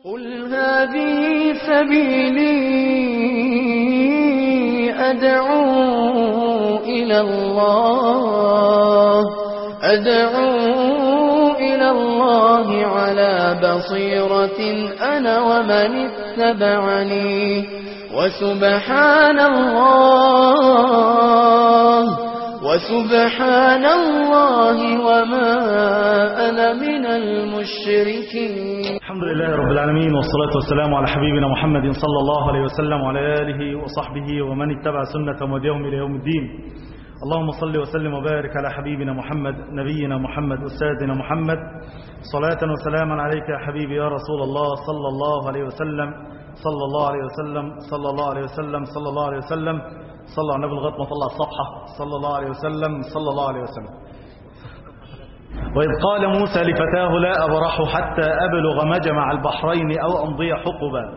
قل هذه سبيلي أدعو إلى الله أدعو إلى الله على بصيرة أنا ومن اتبعني وسبحان الله وسبحان الله وما أنا من المشركين الحمد لله رب العالمين والصلاة والسلام على حبيبنا محمد صلى الله عليه وسلم وعلى آله وصحبه ومن اتبع سنة وديهم إلى يوم الدين اللهم صل وسلم وبارك على حبيبنا محمد نبينا محمد أستاذنا محمد صلاة وسلاما عليك يا حبيبي يا رسول الله صلى الله عليه وسلم صلى الله عليه وسلم صلى الله عليه وسلم صلى الله عليه وسلم صلى على النبي لغايه ما طلع الصفحة صلى الله عليه وسلم صلى الله عليه وسلم وإذ قال موسى لفتاه لا أبرح حتى أبلغ مجمع البحرين أو أمضي حقبا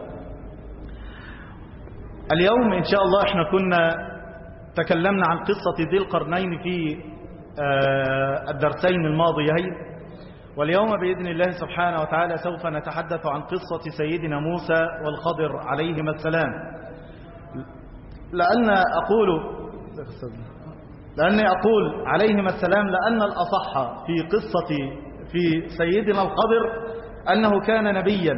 اليوم إن شاء الله احنا كنا تكلمنا عن قصة ذي القرنين في الدرسين الماضيين واليوم بإذن الله سبحانه وتعالى سوف نتحدث عن قصة سيدنا موسى والخضر عليهما السلام لأن أقول لأني أقول عليهما السلام لأن الأصح في قصة في سيدنا الخضر أنه كان نبيا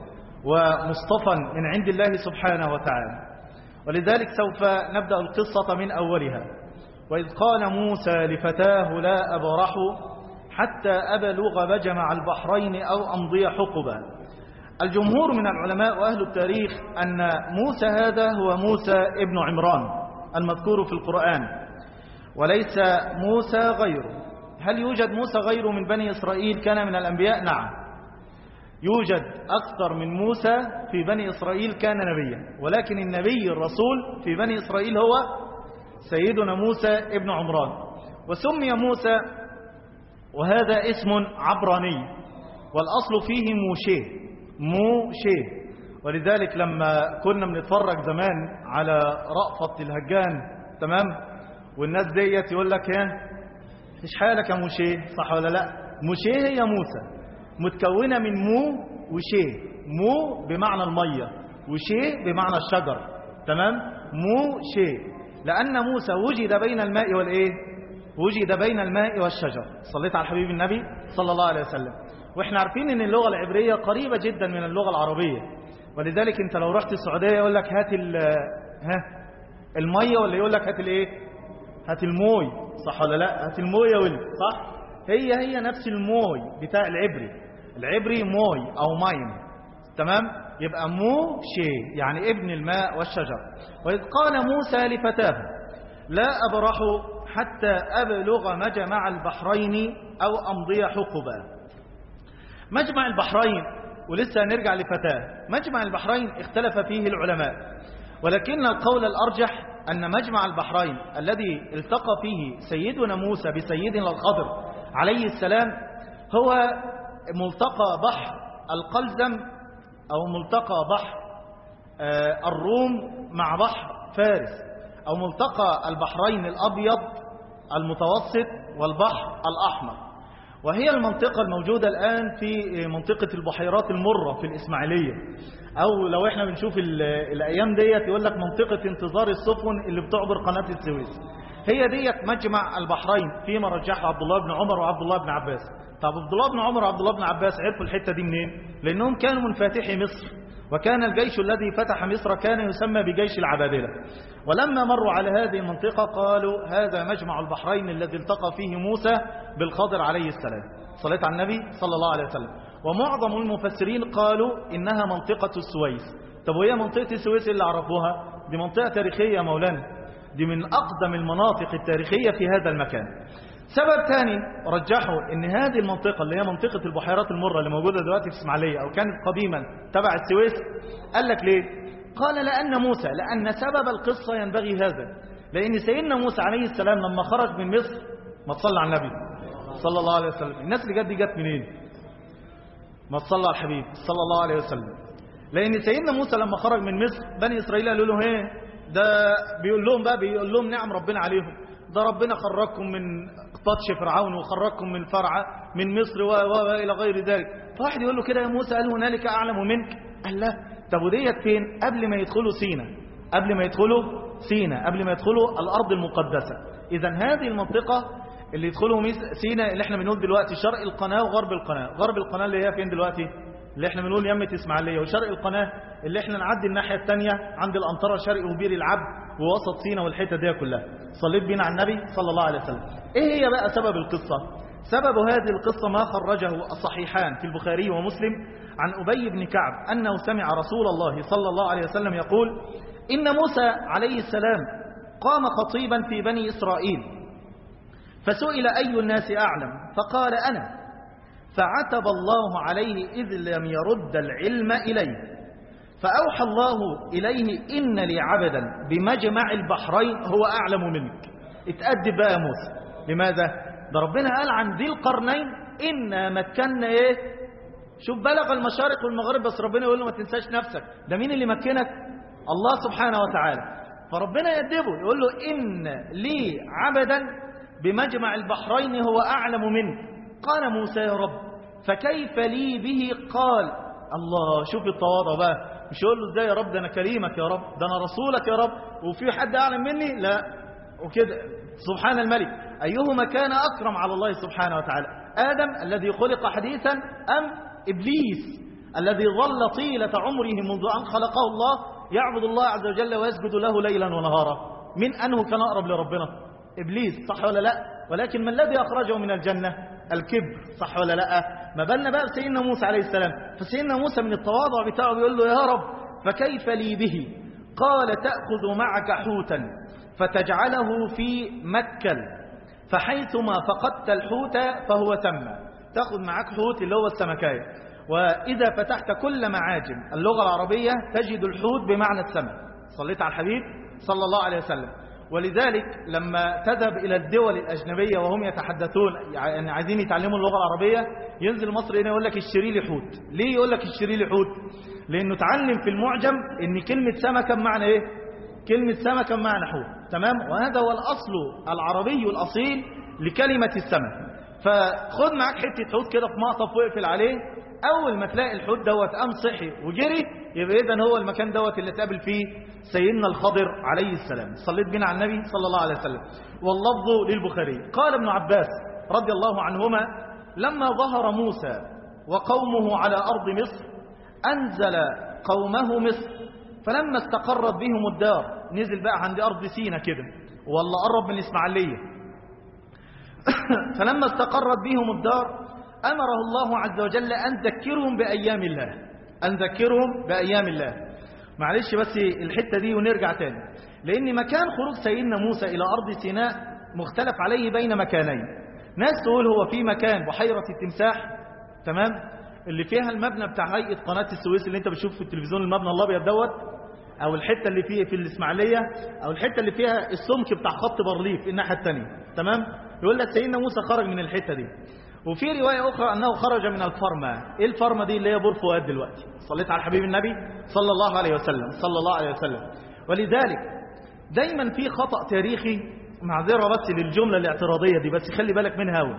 ومصطفى من عند الله سبحانه وتعالى ولذلك سوف نبدأ القصة من أولها وإذ قال موسى لفتاه لا أبرح حتى أبلغ مجمع البحرين أو أمضي حقبا الجمهور من العلماء وأهل التاريخ أن موسى هذا هو موسى ابن عمران المذكور في القرآن وليس موسى غيره هل يوجد موسى غيره من بني إسرائيل كان من الأنبياء نعم يوجد أكثر من موسى في بني إسرائيل كان نبيا ولكن النبي الرسول في بني إسرائيل هو سيدنا موسى ابن عمران وسمي موسى وهذا اسم عبراني والأصل فيه موشيه موشيه ولذلك لما كنا بنتفرج زمان على رأفة الهجان تمام والناس ديت يقول لك ايه ايش حالك يا موشيه صح ولا لا موشيه هي موسى متكونة من مو وشيه مو بمعنى المية وشيه بمعنى الشجر تمام مو شيه لأن موسى وجد بين الماء والإيه وجد بين الماء والشجر صليت على الحبيب النبي صلى الله عليه وسلم واحنا عارفين ان اللغة العبرية قريبة جدا من اللغة العربية ولذلك انت لو رحت السعودية يقول لك هات ها المية ولا يقول لك هات الايه هات الموي صح ولا لا هات الموي يا ولد صح هي هي نفس الموي بتاع العبري العبري موي او ماين تمام يبقى مو شيء يعني ابن الماء والشجر وإذ قال موسى لفتاه لا أبرح حتى أبلغ مجمع البحرين أو أمضي حقبا مجمع البحرين ولسه نرجع لفتاه مجمع البحرين اختلف فيه العلماء ولكن القول الأرجح أن مجمع البحرين الذي التقى فيه سيدنا موسى بسيدنا الخضر عليه السلام هو ملتقى بحر القلزم أو ملتقى بحر الروم مع بحر فارس أو ملتقى البحرين الأبيض المتوسط والبحر الأحمر وهي المنطقة الموجودة الآن في منطقة البحيرات المرة في الإسماعيلية أو لو احنا بنشوف الأيام ديت يقول لك منطقة انتظار السفن اللي بتعبر قناة السويس هي ديت مجمع البحرين فيما رجحه عبد الله بن عمر وعبد الله بن عباس طب عبد الله بن عمر وعبد الله بن عباس عرفوا الحتة دي منين لأنهم كانوا من فاتحي مصر وكان الجيش الذي فتح مصر كان يسمى بجيش العبادلة ولما مروا على هذه المنطقة قالوا هذا مجمع البحرين الذي التقى فيه موسى بالخضر عليه السلام صليت على النبي صلى الله عليه وسلم ومعظم المفسرين قالوا إنها منطقة السويس طب وهي منطقة السويس اللي عرفوها دي منطقة تاريخية يا مولانا دي من أقدم المناطق التاريخية في هذا المكان سبب ثاني رجحوا ان هذه المنطقة اللي هي منطقة البحيرات المرة اللي موجودة دلوقتي في اسماعيلية او كانت قديما تبع السويس قال لك ليه قال لأن موسى لأن سبب القصة ينبغي هذا لأن سيدنا موسى عليه السلام لما خرج من مصر ما تصلى على النبي صلى الله عليه وسلم الناس اللي جت دي جت منين ما تصلى على الحبيب صلى الله عليه وسلم لأن سيدنا موسى لما خرج من مصر بني إسرائيل قالوا له ايه ده بيقول لهم بقى بيقول لهم نعم ربنا عليهم ده ربنا خرجكم من بطش فرعون وخرجكم من فرع من مصر و- و- وإلى غير ذلك فواحد يقول له كده يا موسى هل هنالك أعلم منك قال لا طب وديت فين قبل ما يدخلوا سينا قبل ما يدخلوا سينا قبل ما يدخلوا الأرض المقدسة إذا هذه المنطقة اللي يدخلوا سينا اللي احنا بنقول دلوقتي شرق القناة وغرب القناة غرب القناة اللي هي فين دلوقتي اللي احنا بنقول يمة إسماعيلية وشرق القناة اللي احنا نعدي الناحية الثانية عند الأنطرة شرق وبير العبد ووسط سينا والحتة دي كلها صليت بينا على النبي صلى الله عليه وسلم ايه هي بقى سبب القصة سبب هذه القصة ما خرجه الصحيحان في البخاري ومسلم عن أبي بن كعب أنه سمع رسول الله صلى الله عليه وسلم يقول إن موسى عليه السلام قام خطيبا في بني إسرائيل فسئل أي الناس أعلم فقال أنا فعتب الله عليه إذ لم يرد العلم إليه فأوحى الله إليه إن لي عبدا بمجمع البحرين هو أعلم منك اتأدب بقى يا موسى لماذا؟ ده ربنا قال عن ذي القرنين إنا مكنا إيه؟ شوف بلغ المشارق والمغرب بس ربنا يقول له ما تنساش نفسك ده مين اللي مكنك؟ الله سبحانه وتعالى فربنا يدبه يقول له إن لي عبدا بمجمع البحرين هو أعلم منك قال موسى يا رب فكيف لي به قال الله شوف التواضع بقى مش يقول له ازاي يا رب ده انا كريمك يا رب ده انا رسولك يا رب وفي حد اعلم مني لا وكده سبحان الملك ايهما كان اكرم على الله سبحانه وتعالى ادم الذي خلق حديثا ام ابليس الذي ظل طيله عمره منذ ان خلقه الله يعبد الله عز وجل ويسجد له ليلا ونهارا من انه كان اقرب لربنا ابليس صح ولا لا ولكن ما الذي اخرجه من الجنه الكبر صح ولا لا ما بالنا بقى بسيدنا موسى عليه السلام فسيدنا موسى من التواضع بتاعه بيقول له يا رب فكيف لي به قال تأخذ معك حوتا فتجعله في مكل فحيثما فقدت الحوت فهو تم تأخذ معك حوت اللي هو السمكاية وإذا فتحت كل معاجم اللغة العربية تجد الحوت بمعنى السمك صليت على الحبيب صلى الله عليه وسلم ولذلك لما تذهب إلى الدول الأجنبية وهم يتحدثون يعني عايزين يتعلموا اللغة العربية ينزل مصر هنا يقول لك اشتري لي حوت ليه يقول لك اشتري لي حوت لأنه تعلم في المعجم ان كلمة سمكة بمعنى ايه كلمة سمكة بمعنى حوت تمام وهذا هو الأصل العربي الأصيل لكلمة السمك فخد معاك حتة حوت كده في مقطف واقفل عليه أول ما تلاقي الحوت دوت قام صحي وجري يبقى إذا هو المكان دوت اللي تقابل فيه سيدنا الخضر عليه السلام صليت بنا على النبي صلى الله عليه وسلم واللفظ للبخاري قال ابن عباس رضي الله عنهما لما ظهر موسى وقومه على أرض مصر أنزل قومه مصر فلما استقرت بهم الدار نزل بقى عند أرض سينا كده والله قرب من الإسماعيلية فلما استقرت بهم الدار أمره الله عز وجل أن ذكرهم بأيام الله أن ذكرهم بأيام الله معلش بس الحتة دي ونرجع تاني لأن مكان خروج سيدنا موسى إلى أرض سيناء مختلف عليه بين مكانين ناس تقول هو في مكان بحيرة التمساح تمام اللي فيها المبنى بتاع هيئة قناة السويس اللي انت بتشوف في التلفزيون المبنى الابيض دوت او الحتة اللي فيه في الاسماعيلية او الحتة اللي فيها السمك بتاع خط بارليف الناحية التانية تمام يقول لك سيدنا موسى خرج من الحتة دي وفي رواية أخرى أنه خرج من الفرمة إيه الفرمة دي اللي هي بور فؤاد دلوقتي صليت على حبيب النبي صلى الله عليه وسلم صلى الله عليه وسلم ولذلك دايما في خطأ تاريخي معذرة بس للجملة الاعتراضية دي بس خلي بالك منها أوي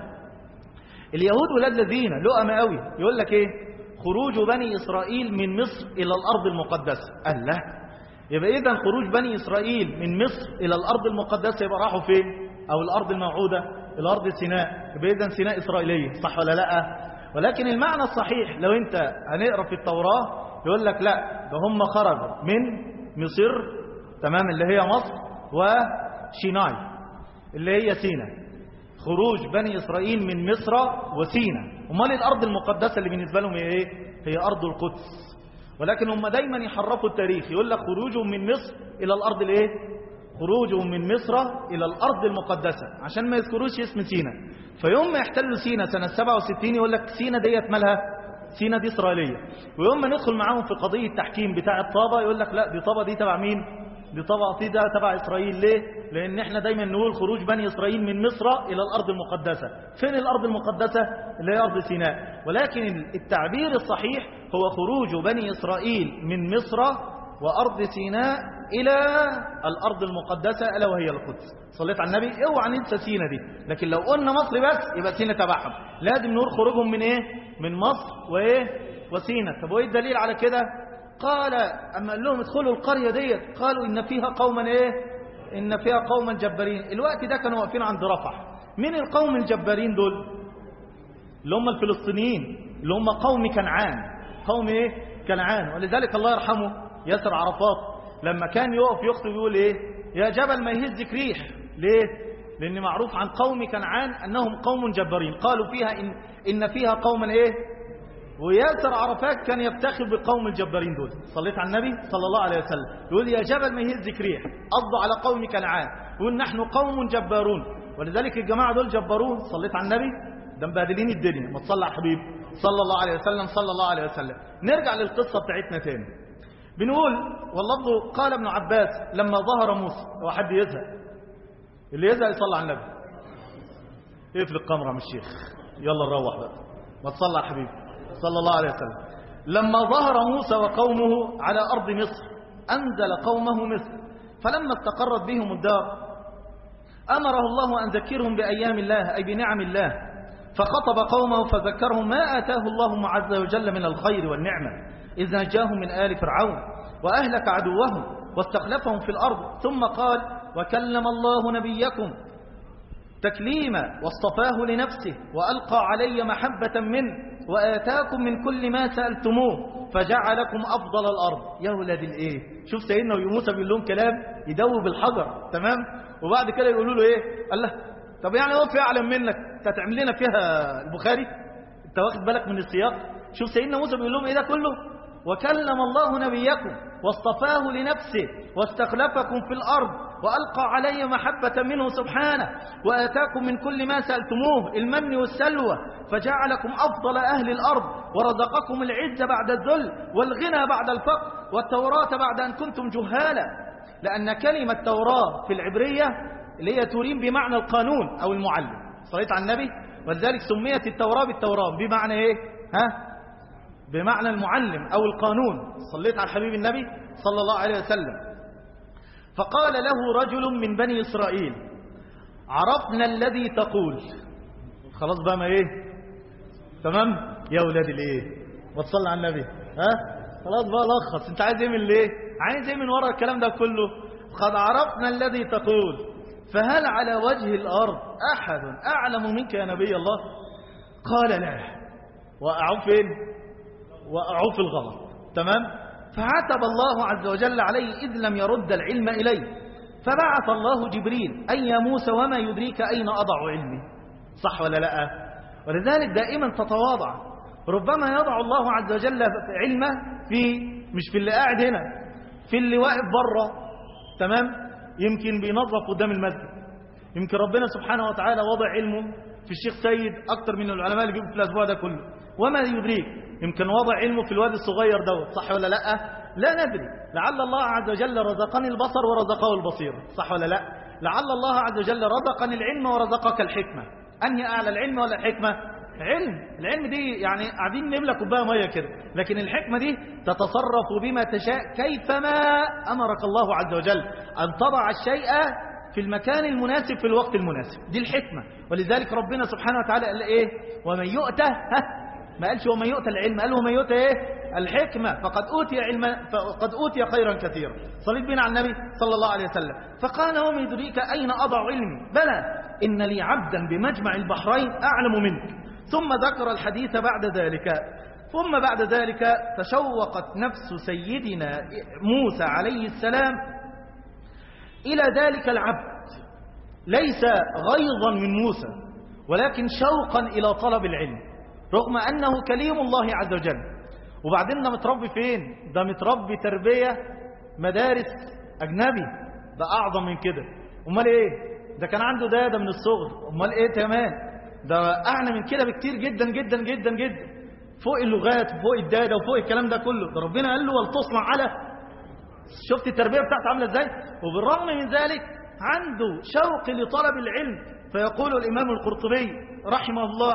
اليهود ولاد الذين لؤم قوي يقول لك ايه خروج بني إسرائيل من مصر إلى الأرض المقدسة قال لا يبقى إذا خروج بني إسرائيل من مصر إلى الأرض المقدسة يبقى راحوا فين أو الأرض الموعودة الأرض سيناء يبقى إذا سيناء إسرائيلية صح ولا لا ولكن المعنى الصحيح لو أنت هنقرأ في التوراة يقول لك لا ده هم خرجوا من مصر تمام اللي هي مصر وشيناي اللي هي سيناء خروج بني إسرائيل من مصر وسينا امال الأرض المقدسة اللي بالنسبة لهم هي إيه؟ هي أرض القدس ولكن هم دايما يحرفوا التاريخ يقول لك خروجهم من مصر إلى الأرض الإيه؟ خروجهم من مصر إلى الأرض المقدسة عشان ما يذكروش اسم سينا فيوم ما يحتلوا سينا سنة 67 يقول لك سينا ديت مالها سينا دي إسرائيلية ويوم ما ندخل معاهم في قضية التحكيم بتاع الطابة يقول لك لا دي طابة دي تبع مين دي طبعا دي ده تبع إسرائيل ليه لأن احنا دايما نقول خروج بني إسرائيل من مصر إلى الأرض المقدسة فين الأرض المقدسة اللي هي أرض سيناء ولكن التعبير الصحيح هو خروج بني إسرائيل من مصر وأرض سيناء إلى الأرض المقدسة ألا وهي القدس صليت على النبي اوعى ننسى سينا دي لكن لو قلنا مصر بس يبقى سينا تبعهم لازم نقول خروجهم من ايه من مصر وايه وسينا طب وايه الدليل على كده قال أما قال لهم ادخلوا القرية ديت قالوا إن فيها قوما إيه إن فيها قوما جبارين الوقت ده كانوا واقفين عند رفح مين القوم الجبارين دول اللي هم الفلسطينيين اللي هم قوم كنعان قوم إيه كنعان ولذلك الله يرحمه ياسر عرفات لما كان يقف يخطب يقول إيه يا جبل ما يهزك ريح ليه لأن معروف عن قوم كنعان أنهم قوم جبارين قالوا فيها إن, إن فيها قوما إيه وياسر عرفات كان يفتخر بقوم الجبارين دول صليت على النبي صلى الله عليه وسلم يقول يا جبل ما يهزك ريح قضوا على قوم كنعان يقول نحن قوم جبارون ولذلك الجماعة دول جبارون صليت على النبي ده مبادلين الدنيا ما تصلى على حبيب صلى الله عليه وسلم صلى الله عليه وسلم نرجع للقصة بتاعتنا تاني بنقول والله قال ابن عباس لما ظهر موسى هو حد يزهق اللي يزهق يصلى على النبي اقفل القمر يا الشيخ يلا نروح بقى ما تصلى على حبيبي صلى الله عليه وسلم لما ظهر موسى وقومه على أرض مصر أنزل قومه مصر فلما استقرت بهم الدار أمره الله أن ذكرهم بأيام الله أي بنعم الله فخطب قومه فذكرهم ما آتاه الله عز وجل من الخير والنعمة إذ نجاهم من آل فرعون وأهلك عدوهم واستخلفهم في الأرض ثم قال وكلم الله نبيكم تكليما واصطفاه لنفسه وألقى علي محبة منه وآتاكم من كل ما سألتموه فجعلكم أفضل الأرض يا ولاد الإيه شوف سيدنا موسى بيقول لهم كلام يدوب الحجر تمام وبعد كده يقولوا له إيه قال له طب يعني هو في أعلم منك انت هتعمل لنا فيها البخاري انت واخد بالك من السياق شوف سيدنا موسى بيقول لهم إيه ده كله وكلم الله نبيكم واصطفاه لنفسه واستخلفكم في الأرض وألقى علي محبة منه سبحانه وآتاكم من كل ما سألتموه المن والسلوى فجعلكم أفضل أهل الأرض ورزقكم العز بعد الذل والغنى بعد الفقر والتوراة بعد أن كنتم جهالا لأن كلمة توراة في العبرية اللي هي تورين بمعنى القانون أو المعلم صليت على النبي ولذلك سميت التوراة بالتوراة بمعنى إيه ها بمعنى المعلم أو القانون صليت على حبيب النبي صلى الله عليه وسلم فقال له رجل من بني إسرائيل عرفنا الذي تقول خلاص بقى ما إيه تمام يا ولاد الإيه ما تصلي على النبي ها خلاص بقى لخص انت عايز ايه من الايه عايز ايه من ورا الكلام ده كله قد عرفنا الذي تقول فهل على وجه الأرض أحد أعلم منك يا نبي الله قال لا وقعوا فين وقعوا في الغلط تمام فعتب الله عز وجل عليه إذ لم يرد العلم إليه فبعث الله جبريل أي يا موسى وما يدريك أين أضع علمي صح ولا لا ولذلك دائما تتواضع ربما يضع الله عز وجل علمه في مش في اللي قاعد هنا في اللي واقف بره تمام يمكن بينظف قدام المسجد يمكن ربنا سبحانه وتعالى وضع علمه في الشيخ سيد أكتر من العلماء اللي بيجوا في الأسبوع ده كله وما يدريك يمكن وضع علمه في الواد الصغير دوت صح ولا لا لا ندري لعل الله عز وجل رزقني البصر ورزقه البصير صح ولا لا لعل الله عز وجل رزقني العلم ورزقك الحكمة أنهي أعلى العلم ولا الحكمة علم العلم دي يعني قاعدين نملى كوبايه ميه كده لكن الحكمة دي تتصرف بما تشاء كيفما أمرك الله عز وجل أن تضع الشيء في المكان المناسب في الوقت المناسب دي الحكمة ولذلك ربنا سبحانه وتعالى قال إيه ومن يؤته ها ما قالش ومن يؤتى العلم قال ومن يؤتى إيه الحكمة فقد أوتي علما فقد أوتي خيرا كثيرا صليت بنا على النبي صلى الله عليه وسلم فقال ومن يدريك أين أضع علمي بلى إن لي عبدا بمجمع البحرين أعلم منك ثم ذكر الحديث بعد ذلك ثم بعد ذلك تشوقت نفس سيدنا موسى عليه السلام إلى ذلك العبد ليس غيظا من موسى ولكن شوقا إلى طلب العلم رغم أنه كليم الله عز وجل وبعدين ده متربي فين ده متربي تربية مدارس أجنبي ده أعظم من كده أمال إيه ده كان عنده ده ده من الصغر أمال إيه كمان ده أعلى من كده بكتير جدا جدا جدا جدا فوق اللغات وفوق الدادة وفوق الكلام ده كله ده ربنا قال له ولتصنع على شفت التربية بتاعته عاملة ازاي وبالرغم من ذلك عنده شوق لطلب العلم فيقول الإمام القرطبي رحمه الله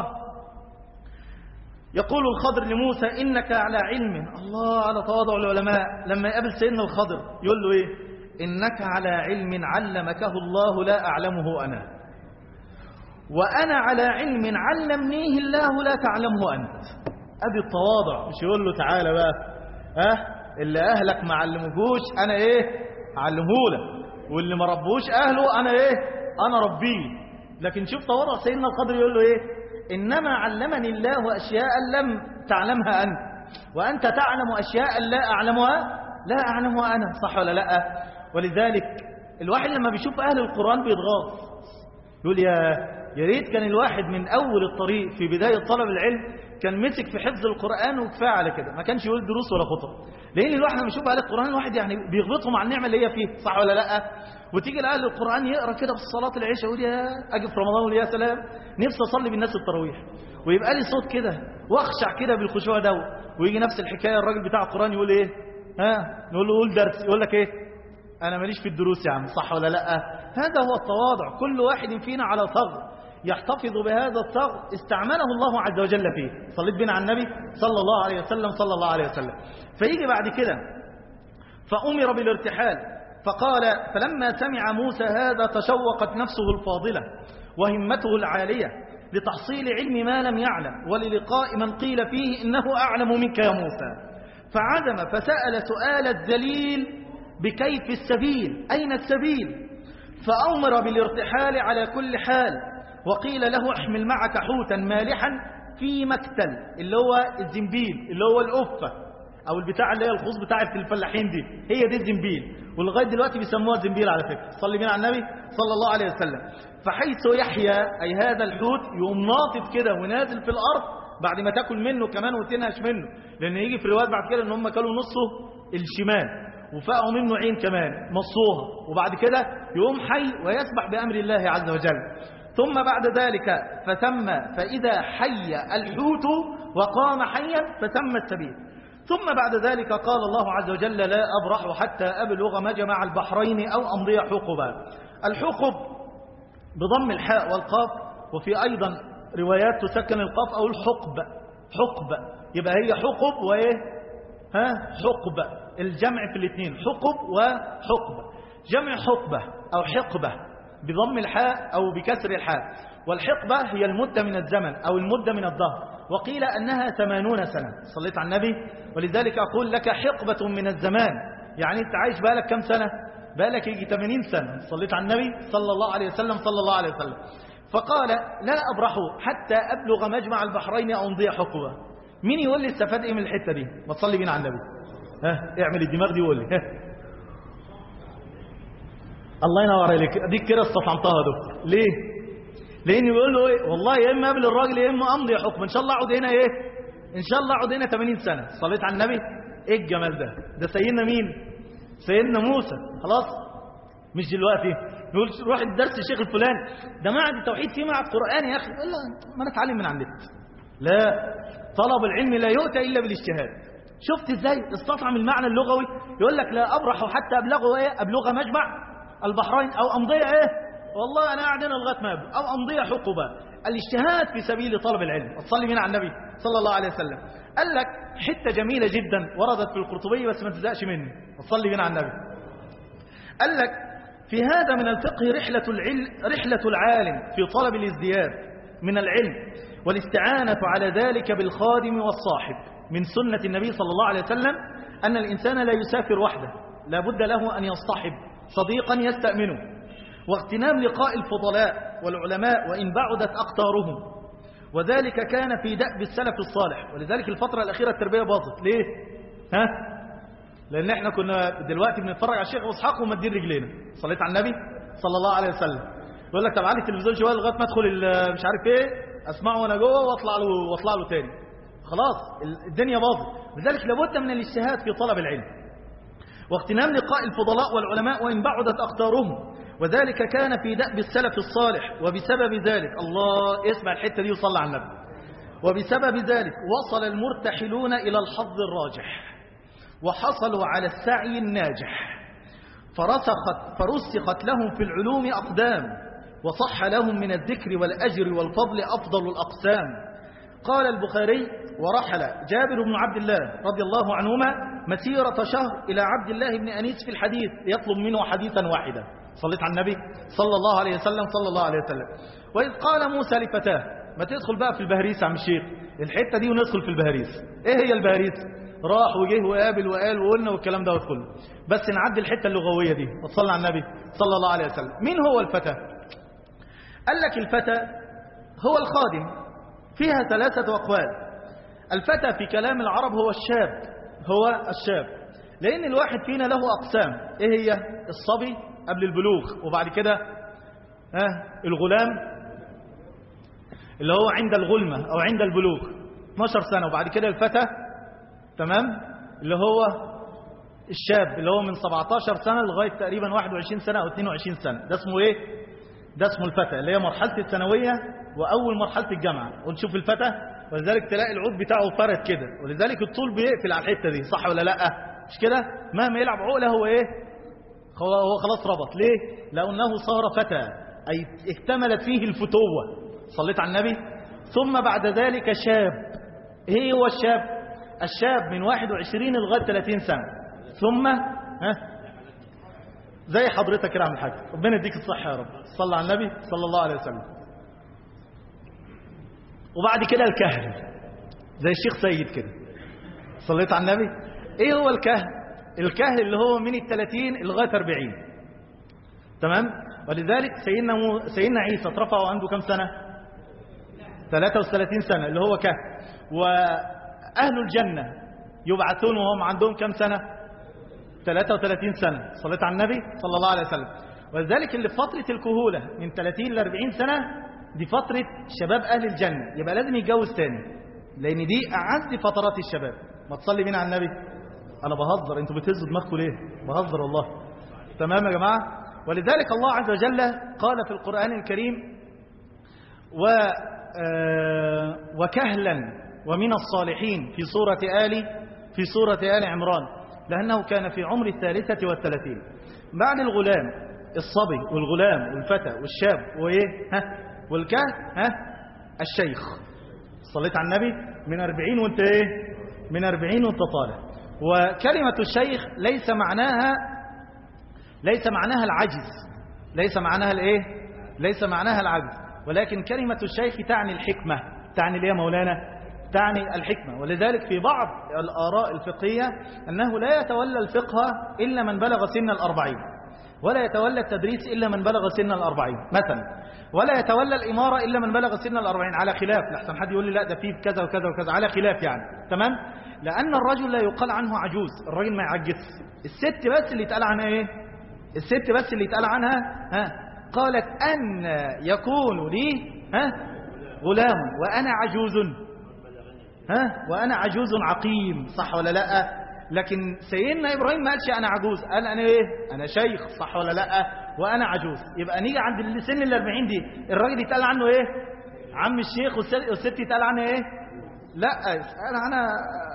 يقول الخضر لموسى إنك على علم الله على تواضع العلماء لما يقابل سيدنا الخضر يقول له إيه إنك على علم علمكه الله لا أعلمه أنا وأنا على علم علمنيه الله لا تعلمه أنت أدي التواضع مش يقول له تعالى بقى ها اللي أهلك ما علموهوش أنا إيه علمهولك واللي ما ربوش أهله أنا إيه أنا ربيه لكن شوف تواضع سيدنا الخضر يقول له إيه إنما علمني الله أشياء لم تعلمها أنت وأنت تعلم أشياء لا أعلمها لا أعلمها أنا صح ولا لا ولذلك الواحد لما بيشوف أهل القرآن بيتغاظ يقول يا يا ريت كان الواحد من أول الطريق في بداية طلب العلم كان مسك في حفظ القرآن وكفايه على كده ما كانش يقول دروس ولا خطب لأن الواحد لما يشوف أهل القرآن الواحد يعني بيغبطهم على النعمة اللي هي فيه صح ولا لا وتيجي لأهل القرآن يقرأ كده في صلاة العشاء يقول يا أجي في رمضان يقول يا سلام نفسي أصلي بالناس التراويح ويبقى لي صوت كده واخشع كده بالخشوع ده ويجي نفس الحكاية الراجل بتاع القرآن يقول إيه ها نقول له قول درس يقول لك إيه أنا ماليش في الدروس يا عم صح ولا لا هذا هو التواضع كل واحد فينا على ثغر يحتفظ بهذا الثغر استعمله الله عز وجل فيه صليت بنا على النبي صلى الله عليه وسلم صلى الله عليه وسلم فيجي بعد كده فأمر بالارتحال فقال فلما سمع موسى هذا تشوقت نفسه الفاضلة وهمته العالية لتحصيل علم ما لم يعلم وللقاء من قيل فيه إنه أعلم منك يا موسى فعزم فسأل سؤال الدليل بكيف السبيل أين السبيل فأمر بالارتحال على كل حال وقيل له احمل معك حوتا مالحا في مكتل اللي هو الزنبيل اللي هو الأفة أو البتاع اللي هي الخوص بتاعة الفلاحين دي هي دي الزنبيل ولغاية دلوقتي بيسموها زنبيل على فكرة صلي بينا على النبي صلى الله عليه وسلم فحيث يحيى أي هذا الحوت يقوم ناطط كده ونازل في الأرض بعد ما تاكل منه كمان وتنهش منه لأن يجي في روايات بعد كده إن هم كلوا نصه الشمال وفقوا منه عين كمان مصوها وبعد كده يقوم حي ويسبح بأمر الله عز وجل ثم بعد ذلك فتم فإذا حي الحوت وقام حيا فتم السبيل ثم بعد ذلك قال الله عز وجل لا أبرح حتى أبلغ مجمع البحرين أو أمضي حقبا الحقب بضم الحاء والقاف وفي أيضا روايات تسكن القاف أو الحقب حقب يبقى هي حقب وإيه ها حقب الجمع في الاثنين حقب وحقب جمع حقبة أو حقبة بضم الحاء أو بكسر الحاء والحقبة هي المدة من الزمن أو المدة من الظهر وقيل أنها ثمانون سنة صليت على النبي ولذلك أقول لك حقبة من الزمان يعني أنت عايش بالك كم سنة بالك يجي 80 سنة صليت على النبي صلى الله عليه وسلم صلى الله عليه وسلم فقال لا أبرح حتى أبلغ مجمع البحرين أو أمضي حقبة مين يقول لي استفاد إيه من الحتة دي ما تصلي بينا على النبي ها اعمل الدماغ دي وقول لي ها الله ينور عليك اديك كده استطعمتها ده ليه لان بيقول له ايه والله يا اما قبل الراجل يا اما امضي حكم ان شاء الله اقعد هنا ايه ان شاء الله اقعد هنا 80 سنه صليت على النبي ايه الجمال ده ده سيدنا مين سيدنا موسى خلاص مش دلوقتي نقول روح الدرس الشيخ الفلاني ده معهد التوحيد فيه معهد قران يا اخي يقول له ما انا اتعلم من على النت لا طلب العلم لا يؤتى الا بالاجتهاد شفت ازاي استطعم المعنى اللغوي يقول لك لا ابرح حتى ابلغ ايه ابلغ مجمع البحرين او امضي ايه والله انا قاعد هنا لغايه ما ابلغ او امضي حقبه الاجتهاد في سبيل طلب العلم تصلي من على النبي صلى الله عليه وسلم قال لك حته جميله جدا وردت في القرطبيه بس ما تزهقش مني تصلي من على النبي قال لك في هذا من الفقه رحلة العلم رحلة العالم في طلب الازدياد من العلم والاستعانة على ذلك بالخادم والصاحب من سنة النبي صلى الله عليه وسلم أن الإنسان لا يسافر وحده لا بد له أن يصطحب صديقا يستأمنه واغتنام لقاء الفضلاء والعلماء وإن بعدت أقطارهم وذلك كان في دأب السلف الصالح ولذلك الفترة الأخيرة التربية باظت ليه؟ ها؟ لأن احنا كنا دلوقتي بنتفرج على الشيخ واسحاق ومدين رجلينا صليت على النبي صلى الله عليه وسلم يقول لك طب علي التلفزيون شويه لغايه ما ادخل مش عارف ايه اسمعه وانا جوه واطلع له واطلع له تاني خلاص الدنيا باظت لذلك لابد من الاجتهاد في طلب العلم واغتنام لقاء الفضلاء والعلماء وإن بعدت أقدارهم وذلك كان في دأب السلف الصالح وبسبب ذلك الله اسمع الحتة دي وصلى على النبي وبسبب ذلك وصل المرتحلون إلى الحظ الراجح وحصلوا على السعي الناجح فرسخت, فرسخت لهم في العلوم أقدام وصح لهم من الذكر والأجر والفضل أفضل الأقسام قال البخاري ورحل جابر بن عبد الله رضي الله عنهما مسيرة شهر إلى عبد الله بن أنيس في الحديث يطلب منه حديثا واحدا صليت على النبي صلى الله عليه وسلم صلى الله عليه وسلم وإذ قال موسى لفتاه ما تدخل بقى في البهريس عم الشيخ الحتة دي وندخل في البهريس إيه هي البهريس راح وجه وقابل وقال وقلنا والكلام دوت كله بس نعدي الحتة اللغوية دي وتصلى على النبي صلى الله عليه وسلم مين هو الفتى قال لك الفتى هو الخادم فيها ثلاثة أقوال الفتى في كلام العرب هو الشاب هو الشاب لأن الواحد فينا له أقسام إيه هي الصبي قبل البلوغ وبعد كده آه الغلام اللي هو عند الغلمة أو عند البلوغ 12 سنة وبعد كده الفتى تمام اللي هو الشاب اللي هو من 17 سنة لغاية تقريبا 21 سنة أو 22 سنة ده اسمه إيه ده اسمه الفتى اللي هي مرحلة الثانوية وأول مرحلة الجامعة ونشوف الفتى ولذلك تلاقي العود بتاعه فرد كده ولذلك الطول بيقفل على الحتة دي صح ولا لا مش كده مهما يلعب عقلة هو إيه هو خلاص ربط ليه لأنه صار فتى أي اكتملت فيه الفتوة صليت على النبي ثم بعد ذلك شاب ايه هو الشاب الشاب من 21 لغاية 30 سنة ثم ها زي حضرتك كده عم الحاج ربنا يديك الصحة يا رب صلى على النبي صلى الله عليه وسلم وبعد كده الكهل زي الشيخ سيد كده صليت على النبي ايه هو الكهل الكهل اللي هو من الثلاثين لغاية 40 تمام ولذلك سيدنا, مو... سيدنا عيسى اترفعوا عنده كم سنة 33 سنة اللي هو كهل وأهل الجنة يبعثون وهم عندهم كم سنة 33 سنة صليت على النبي صلى الله عليه وسلم ولذلك اللي في فترة الكهولة من 30 ل 40 سنة دي فترة شباب أهل الجنة يبقى لازم يتجوز تاني لأن دي أعز فترات الشباب ما تصلي بينا على النبي أنا بهزر أنتوا بتهزوا دماغكم ليه بهزر والله تمام يا جماعة ولذلك الله عز وجل قال في القرآن الكريم و وكهلا ومن الصالحين في سورة آل في سورة آل عمران لأنه كان في عمر الثالثة والثلاثين بعد الغلام الصبي والغلام والفتى والشاب وإيه ها والكهل ها الشيخ صليت على النبي من أربعين وانت إيه من أربعين وانت طالع وكلمة الشيخ ليس معناها ليس معناها العجز ليس معناها الايه ليس معناها العجز ولكن كلمة الشيخ تعني الحكمة تعني ليه مولانا تعني الحكمة ولذلك في بعض الآراء الفقهية أنه لا يتولى الفقه إلا من بلغ سن الأربعين ولا يتولى التدريس إلا من بلغ سن الأربعين مثلا ولا يتولى الإمارة إلا من بلغ سن الأربعين على خلاف لحسن حد يقول لي لا ده فيه كذا وكذا وكذا على خلاف يعني تمام لأن الرجل لا يقال عنه عجوز الراجل ما يعجز الست بس اللي يتقال عنها ايه الست بس اللي يتقال عنها ها قالت أن يكون لي ها غلام وأنا عجوز ها وأنا عجوز عقيم صح ولا لا لكن سيدنا إبراهيم ما قالش أنا عجوز قال أنا إيه أنا شيخ صح ولا لا وأنا عجوز يبقى نيجي عند السن الأربعين دي الراجل يتقال عنه إيه عم الشيخ والست يتقال عنها إيه لا أنا أنا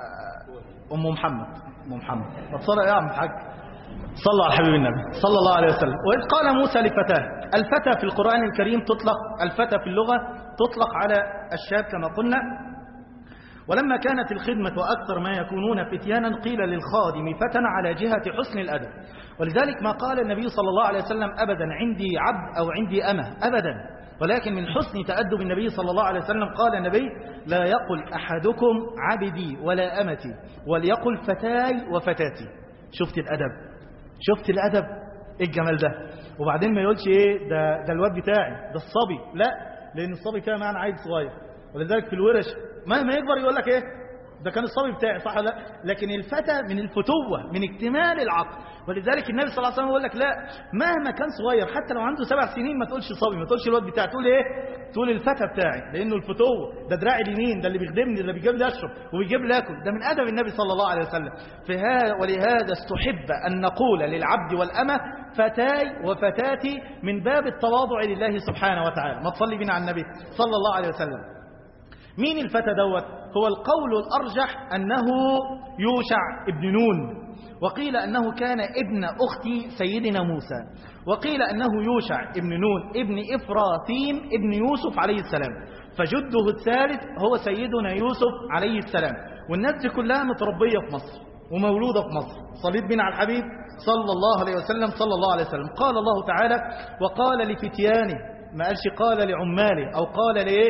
أم محمد أم محمد بتصلى إيه يا عم الحاج صلى على حبيب النبي صلى الله عليه وسلم وإذ قال موسى لفتاه الفتى في القرآن الكريم تطلق الفتى في اللغة تطلق على الشاب كما قلنا ولما كانت الخدمة أكثر ما يكونون فتيانا قيل للخادم فتن على جهة حسن الأدب ولذلك ما قال النبي صلى الله عليه وسلم أبدا عندي عبد أو عندي أمة أبدا ولكن من حسن تأدب النبي صلى الله عليه وسلم قال النبي لا يقل أحدكم عبدي ولا أمتي وليقل فتاي وفتاتي شفت الأدب شفت الأدب إيه الجمال ده وبعدين ما يقولش إيه ده, ده الواد بتاعي ده الصبي لا لأن الصبي كان معنا عيل صغير ولذلك في الورش مهما يكبر يقول لك إيه ده كان الصبي بتاعي صح ولا لا لكن الفتى من الفتوة من اكتمال العقل ولذلك النبي صلى الله عليه وسلم يقول لك لا مهما كان صغير حتى لو عنده سبع سنين ما تقولش صبي ما تقولش الواد بتاعي تقول ايه تقول الفتى بتاعي لانه الفتوة ده دراعي اليمين ده اللي بيخدمني ده اللي بيجيب لي اشرب وبيجيب لي اكل ده من ادب النبي صلى الله عليه وسلم فها ولهذا استحب ان نقول للعبد والامه فتاي وفتاتي من باب التواضع لله سبحانه وتعالى ما تصلي بنا على النبي صلى الله عليه وسلم مين الفتى دوت هو القول الأرجح أنه يوشع ابن نون وقيل أنه كان ابن أخت سيدنا موسى وقيل أنه يوشع ابن نون ابن إفراثيم ابن يوسف عليه السلام فجده الثالث هو سيدنا يوسف عليه السلام والناس دي كلها متربية في مصر ومولودة في مصر صليت بنا على الحبيب صلى الله عليه وسلم صلى الله عليه وسلم قال الله تعالى وقال لفتيانه ما قالش قال لعماله أو قال لإيه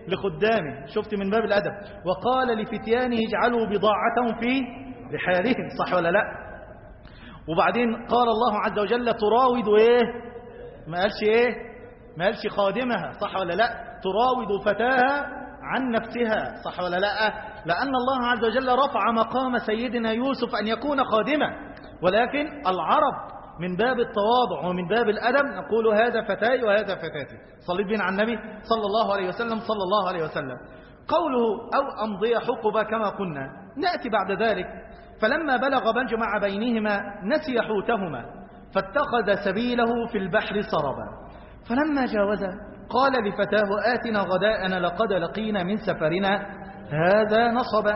لخدامه شفت من باب الأدب وقال لفتيانه اجعلوا بضاعتهم في رحالهم صح ولا لا وبعدين قال الله عز وجل تراود ايه ما قالش ايه ما قالش خادمها صح ولا لا تراود فتاها عن نفسها صح ولا لا لأن الله عز وجل رفع مقام سيدنا يوسف أن يكون خادما ولكن العرب من باب التواضع ومن باب الأدب نقول هذا فتاي وهذا فتاتي صليت بنا على النبي صلى الله عليه وسلم صلى الله عليه وسلم قوله أو أمضي حقبة كما قلنا نأتي بعد ذلك فلما بلغ مجمع بينهما نسي حوتهما فاتخذ سبيله في البحر سربا فلما جاوزه قال لفتاه آتنا غداءنا لقد لقينا من سفرنا هذا نصبا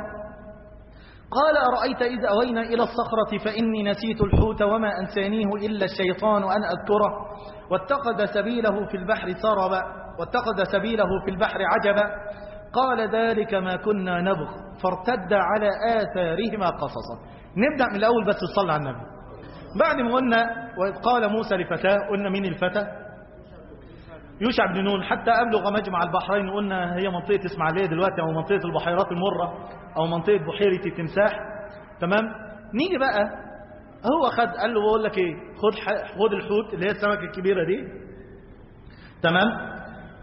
قال أرأيت إذ أوينا إلى الصخرة فإني نسيت الحوت وما أنسانيه إلا الشيطان أن أذكره واتخذ سبيله في البحر سربا واتخذ سبيله في البحر عجبا قال ذلك ما كنا نبغ فارتد على آثارهما قصصا نبدأ من الأول بس تصلى على النبي بعد ما قلنا وإذ قال موسى لفتاه قلنا مين الفتى يوشع بن نون حتى أبلغ مجمع البحرين قلنا هي منطقة إسماعيلية دلوقتي أو منطقة البحيرات المرة أو منطقة بحيرة التمساح تمام نيجي بقى هو خد قال له بقول لك ايه خد خد الحوت اللي هي السمكة الكبيرة دي تمام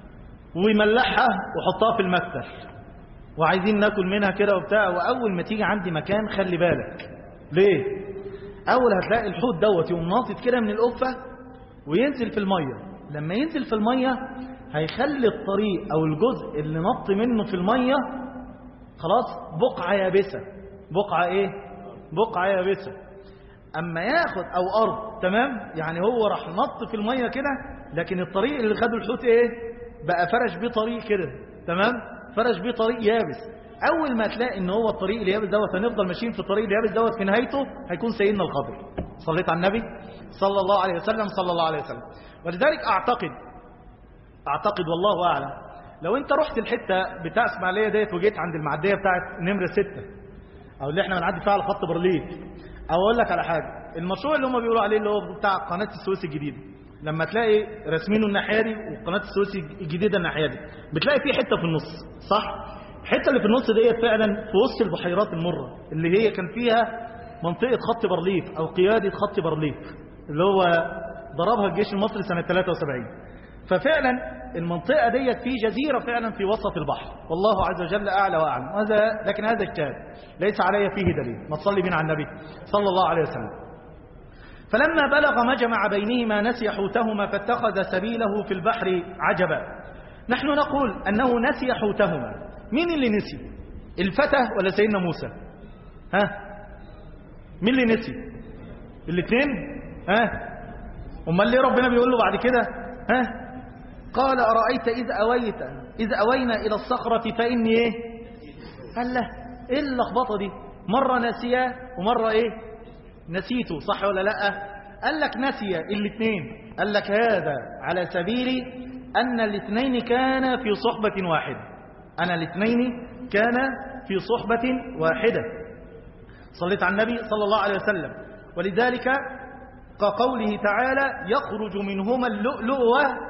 ويملحها وحطها في المكتل وعايزين ناكل منها كده وبتاع واول ما تيجي عندي مكان خلي بالك ليه اول هتلاقي الحوت دوت يقوم ناطط كده من القفه وينزل في الميه لما ينزل في الميه هيخلي الطريق او الجزء اللي نط منه في الميه خلاص بقعه يابسه بقعه ايه بقعه يابسه اما ياخد او ارض تمام يعني هو راح نط في الميه كده لكن الطريق اللي خده الحوت ايه بقى فرش بيه طريق كده تمام فرش بيه طريق يابس اول ما تلاقي ان هو الطريق اليابس دوت هنفضل ماشيين في الطريق اليابس دوت في نهايته هيكون سيدنا الخضر صليت على النبي صلى الله عليه وسلم صلى الله عليه وسلم ولذلك اعتقد اعتقد والله اعلم لو انت رحت الحته بتاع اسماعيليه ديت وجيت عند المعديه بتاعت نمره ستة او اللي احنا بنعدي فيها على خط برليف او اقول لك على حاجه المشروع اللي هم بيقولوا عليه اللي هو بتاع قناه السويس الجديده لما تلاقي راسمينه الناحيه دي وقناه السويس الجديده الناحيه دي بتلاقي في حته في النص صح الحته اللي في النص ديت فعلا في وسط البحيرات المره اللي هي كان فيها منطقه خط برليف او قياده خط برليف اللي هو ضربها الجيش المصري سنه 73 ففعلا المنطقه ديت في جزيره فعلا في وسط البحر والله عز وجل اعلى واعلم هذا لكن هذا اجتهاد ليس علي فيه دليل ما تصلي بنا على النبي صلى الله عليه وسلم فلما بلغ مجمع بينهما نسي حوتهما فاتخذ سبيله في البحر عجبا نحن نقول أنه نسي حوتهما مين اللي نسي الفتى ولا سيدنا موسى ها مين اللي نسي الاثنين ها امال ليه ربنا بيقول له بعد كده ها قال أرأيت إذ أويت إذ أوينا إلى الصخرة فإني إيه قال له إيه اللخبطة دي مرة نسيا ومرة إيه نسيته صح ولا لا قال لك نسي الاثنين قال لك هذا على سبيل أن الاثنين كان في صحبة واحدة أنا الاثنين كان في صحبة واحدة صليت على النبي صلى الله عليه وسلم ولذلك كقوله تعالى يخرج منهما اللؤلؤ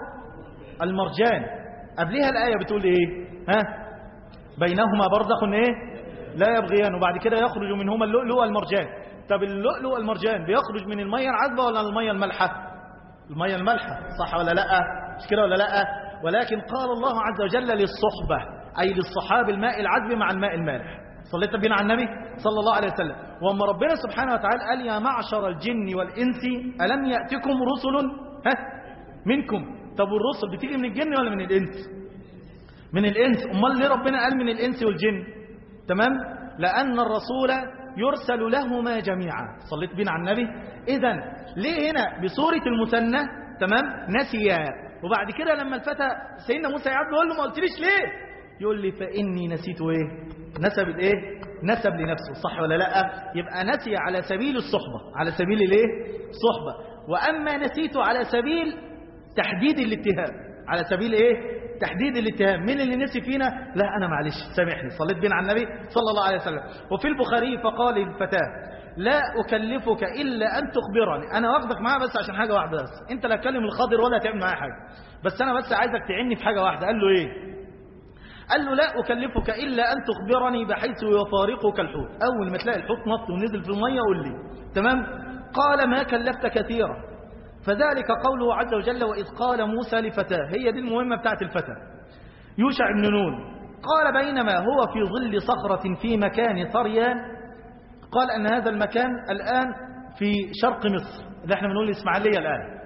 والمرجان قبلها الآية بتقول إيه ها بينهما برزخ إيه لا يبغيان وبعد كده يخرج منهما اللؤلؤ والمرجان طب اللؤلؤ والمرجان بيخرج من المية العذبة ولا المية المالحة المية المالحة صح ولا لا مش كده ولا لا ولكن قال الله عز وجل للصحبة أي للصحاب الماء العذب مع الماء المالح صليت بنا على النبي صلى الله عليه وسلم وأما ربنا سبحانه وتعالى قال يا معشر الجن والإنس ألم يأتكم رسل ها منكم طب والرسل بتيجي من الجن ولا من الإنس من الإنس أمال ليه ربنا قال من الإنس والجن تمام لأن الرسول يرسل لهما جميعا صليت بنا على النبي إذا ليه هنا بصورة المثنى تمام نسيا وبعد كده لما الفتى سيدنا موسى يعبد يقول له ما قلتليش ليه يقول لي فإني نسيت إيه نسب الإيه نسب لنفسه صح ولا لا يبقى نسي على سبيل الصحبة على سبيل الإيه صحبة وأما نسيت على سبيل تحديد الاتهام على سبيل إيه تحديد الاتهام مين اللي نسي فينا لا أنا معلش سامحني صليت بين على النبي صلى الله عليه وسلم وفي البخاري فقال الفتاة لا أكلفك إلا أن تخبرني أنا واخدك معاه بس عشان حاجة واحدة بس أنت لا تكلم الخضر ولا تعمل معاه حاجة بس أنا بس عايزك تعني في حاجة واحدة قال له إيه قال له لا أكلفك إلا أن تخبرني بحيث يفارقك الحوت أول ما تلاقي الحوت نط ونزل في المية قول لي تمام قال ما كلفت كثيرا فذلك قوله عز وجل وإذ قال موسى لفتاه هي دي المهمة بتاعت الفتى يوشع بن نون قال بينما هو في ظل صخرة في مكان ثريان قال أن هذا المكان الآن في شرق مصر اللي احنا بنقول الإسماعيلية الآن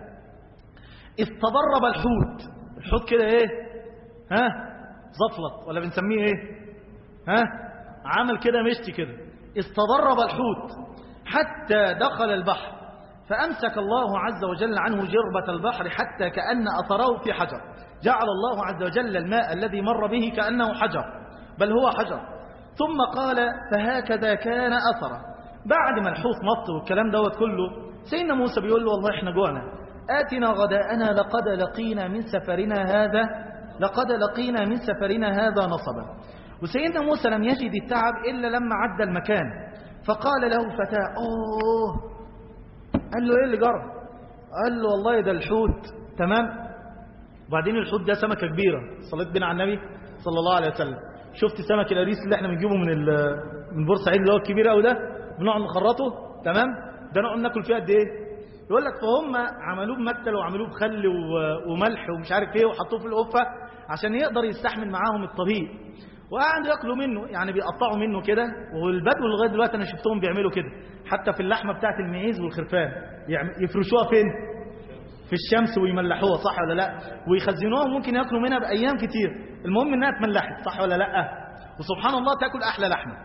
استضرب الحوت الحوت كده ايه ها زفلط ولا بنسميه ايه ها عمل كده مشتي كده استضرب الحوت حتى دخل البحر فأمسك الله عز وجل عنه جربة البحر حتى كأن أثره في حجر جعل الله عز وجل الماء الذي مر به كأنه حجر بل هو حجر ثم قال فهكذا كان أثره بعد ما الحوت نط والكلام دوت كله سيدنا موسى بيقول له والله احنا جوعنا آتنا غداءنا لقد لقينا من سفرنا هذا لقد لقينا من سفرنا هذا نصبا وسيدنا موسى لم يجد التعب إلا لما عدى المكان فقال له فتاة أوه قال له إيه اللي جرى قال له والله ده الحوت تمام وبعدين الحوت ده سمكة كبيرة صليت بنا على النبي صلى الله عليه وسلم شفت سمك الأريس اللي احنا بنجيبه من من بورسعيد اللي هو الكبير قوي ده بنقعد نخرطه تمام ده نقعد ناكل فيه قد ايه يقول لك فهم عملوه بمكتل وعملوه بخل وملح ومش عارف ايه وحطوه في القفه عشان يقدر يستحمل معاهم الطريق وقعدوا ياكلوا منه يعني بيقطعوا منه كده والبدو لغايه دلوقتي انا شفتهم بيعملوا كده حتى في اللحمه بتاعه المعيز والخرفان يفرشوها فين في الشمس ويملحوها صح ولا لا ويخزنوها ممكن ياكلوا منها بايام كتير المهم انها اتملحت صح ولا لا وسبحان الله تاكل احلى لحمه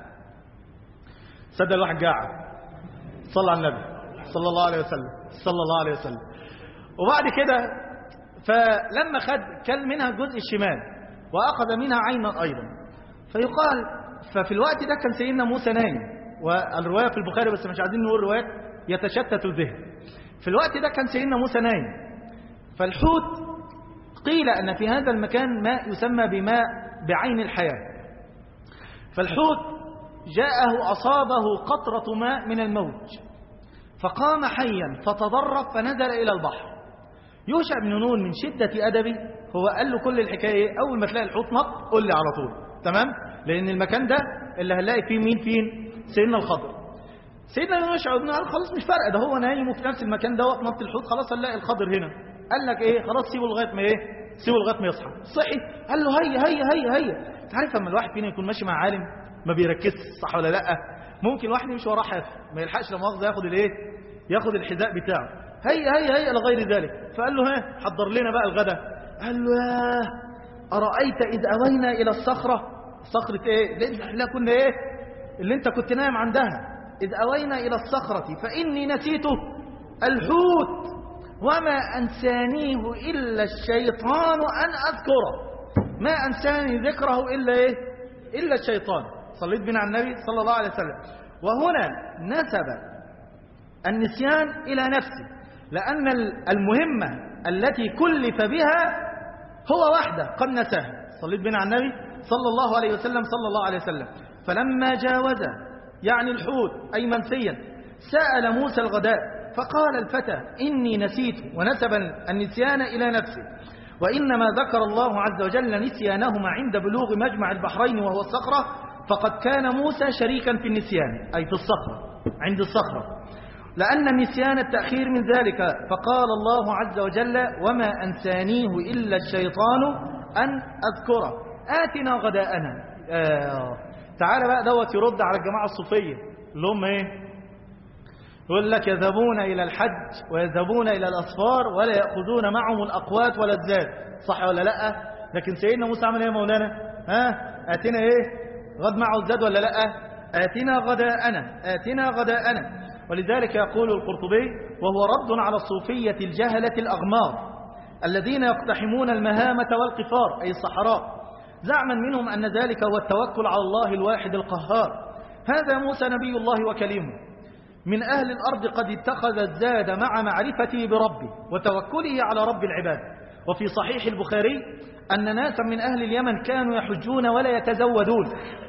صدق الواحد جاع صلى على النبي صلى الله عليه وسلم صلى الله عليه وسلم وبعد كده فلما خد كل منها الجزء الشمال وأخذ منها عينا أيضا فيقال ففي الوقت ده كان سيدنا موسى نايم والرواية في البخاري بس مش عايزين نقول روايات يتشتت الذهن في الوقت ده كان سيدنا موسى نايم فالحوت قيل أن في هذا المكان ماء يسمى بماء بعين الحياة فالحوت جاءه أصابه قطرة ماء من الموج فقام حيا فتضرب فنزل إلى البحر يوشع بن نون من شدة أدبه هو قال له كل الحكاية أول ما تلاقي الحوت نط قول لي على طول تمام لأن المكان ده اللي هنلاقي فيه مين فين سيدنا الخضر سيدنا يوشع بن قال خلاص مش فارقه ده هو نايم وفي نفس المكان ده نط الحوت خلاص هنلاقي الخضر هنا قال لك ايه خلاص سيبه لغايه ما ايه سيبه لغايه ما يصحى صحي قال له هيا هيا هيا هيا انت عارف لما الواحد فينا يكون ماشي مع عالم ما بيركزش صح ولا لا ممكن الواحد يمشي وراه حافي ما يلحقش لما مؤاخذه ياخد الايه ياخد الحذاء بتاعه هيا هيا هيا لغير ذلك فقال له ها حضر لنا بقى الغداء قال له يا أرأيت إذ أوينا إلى الصخرة صخرة إيه لأن احنا كنا إيه اللي أنت كنت نايم عندها إذ أوينا إلى الصخرة فإني نسيته الحوت وما أنسانيه إلا الشيطان أن أذكره ما أنساني ذكره إلا إيه إلا الشيطان صليت بنا على النبي صلى الله عليه وسلم وهنا نسب النسيان إلى نفسه لأن المهمة التي كلف بها هو وحده قد نساها صليت بنا على النبي صلى الله عليه وسلم صلى الله عليه وسلم فلما جاوز يعني الحوت أي منسيا سأل موسى الغداء فقال الفتى إني نسيت ونسب النسيان إلى نفسه وإنما ذكر الله عز وجل نسيانهما عند بلوغ مجمع البحرين وهو الصخرة فقد كان موسى شريكا في النسيان أي في الصخرة عند الصخرة لأن النسيان التأخير من ذلك فقال الله عز وجل وما أنسانيه إلا الشيطان أن أذكره آتنا غداءنا آه. تعال بقى دوت يرد على الجماعة الصوفية اللي هم ايه يقول لك يذهبون إلى الحج ويذهبون إلى الأصفار ولا يأخذون معهم الأقوات ولا الزاد صح ولا لا لكن سيدنا موسى عمل ايه يا مولانا ها آتنا ايه غد معه الزاد ولا لا آتنا غداءنا آتنا غداءنا ولذلك يقول القرطبي وهو رد على الصوفية الجهلة الأغمار الذين يقتحمون المهامة والقفار أي الصحراء زعما منهم أن ذلك هو التوكل على الله الواحد القهار هذا موسى نبي الله وكليمه من أهل الأرض قد اتخذ الزاد مع معرفته بربه وتوكله على رب العباد وفي صحيح البخاري أن ناسا من أهل اليمن كانوا يحجون ولا يتزودون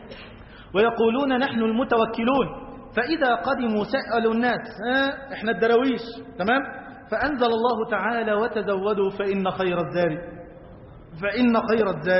ويقولون نحن المتوكلون فإذا قدموا سألوا الناس ها احنا الدرويش تمام فأنزل الله تعالى وتزودوا فإن خير الزاد فإن خير الزاد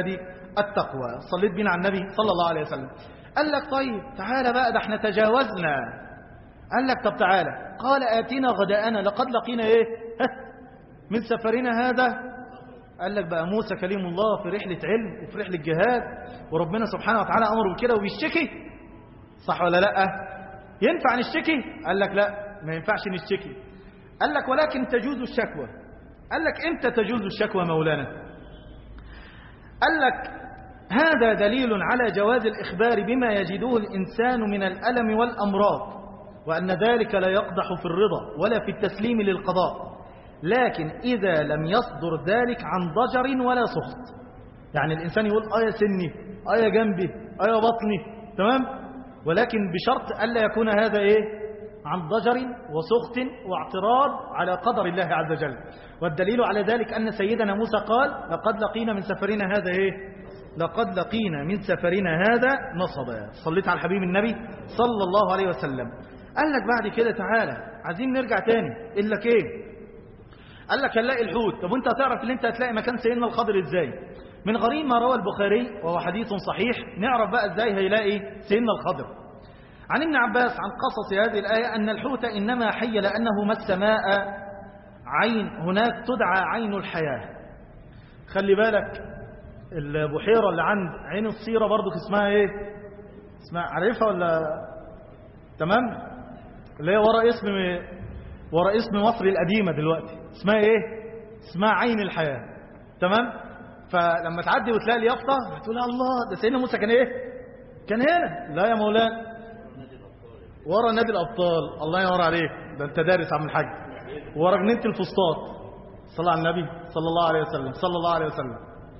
التقوى صليت بنا على النبي صلى الله عليه وسلم قال لك طيب تعالى بقى ده احنا تجاوزنا قال لك طب تعالى قال آتنا غداءنا لقد لقينا ايه من سفرنا هذا قال لك بقى موسى كليم الله في رحلة علم وفي رحلة جهاد وربنا سبحانه وتعالى أمره بكده وبيشتكي صح ولا لا ينفع نشتكي قال لك لا ما ينفعش نشتكي قال لك ولكن تجوز الشكوى قال لك امتى تجوز الشكوى مولانا قال لك هذا دليل على جواز الإخبار بما يجده الإنسان من الألم والأمراض وأن ذلك لا يقدح في الرضا ولا في التسليم للقضاء لكن إذا لم يصدر ذلك عن ضجر ولا سخط يعني الإنسان يقول آية سني آية جنبي آية بطني تمام ولكن بشرط ألا يكون هذا إيه عن ضجر وسخط واعتراض على قدر الله عز وجل والدليل على ذلك أن سيدنا موسى قال لقد لقينا من سفرنا هذا إيه لقد لقينا من سفرنا هذا نصبا صليت على الحبيب النبي صلى الله عليه وسلم قال لك بعد كده تعالى عايزين نرجع تاني قال لك ايه قال لك هنلاقي الحوت طب وانت هتعرف ان انت هتلاقي مكان سيدنا الخضر ازاي من غريب ما روى البخاري وهو حديث صحيح نعرف بقى ازاي هيلاقي سيدنا الخضر عن ابن عباس عن قصص هذه الآية أن الحوت إنما حي لأنه مس ماء عين هناك تدعى عين الحياة خلي بالك البحيرة اللي عند عين الصيرة برضو اسمها ايه اسمها عارفها ولا تمام اللي هي ورا اسم ورا اسم مصر القديمة دلوقتي اسمها ايه اسمها عين الحياة تمام فلما تعدي وتلاقي اليافطة هتقول يا الله ده سيدنا موسى كان ايه كان هنا لا يا مولانا ورا نادي الأبطال الله ينور عليك ده انت دارس عم الحاج ورا جنينة الفسطاط صلى على النبي صلى الله عليه وسلم صلى الله عليه وسلم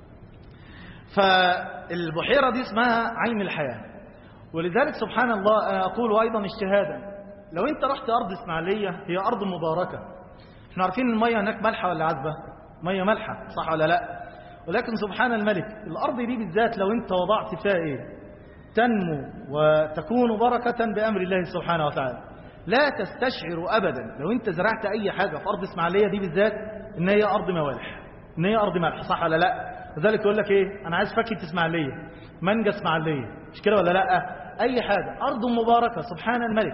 فالبحيرة دي اسمها عين الحياة ولذلك سبحان الله أنا أقول أيضا اجتهادا لو أنت رحت أرض إسماعيلية هي أرض مباركة احنا عارفين المية هناك ملحة ولا عذبة مية ملحة صح ولا لا ولكن سبحان الملك الأرض دي بالذات لو أنت وضعت فيها إيه تنمو وتكون بركة بأمر الله سبحانه وتعالى لا تستشعر أبدا لو أنت زرعت أي حاجة في أرض إسماعيلية دي بالذات إن هي أرض موالح إن هي أرض ملح صح ولا لا لذلك يقول لك إيه أنا عايز فاكهة إسماعيلية مانجا إسماعيلية مش كده ولا لا أي حاجة أرض مباركة سبحان الملك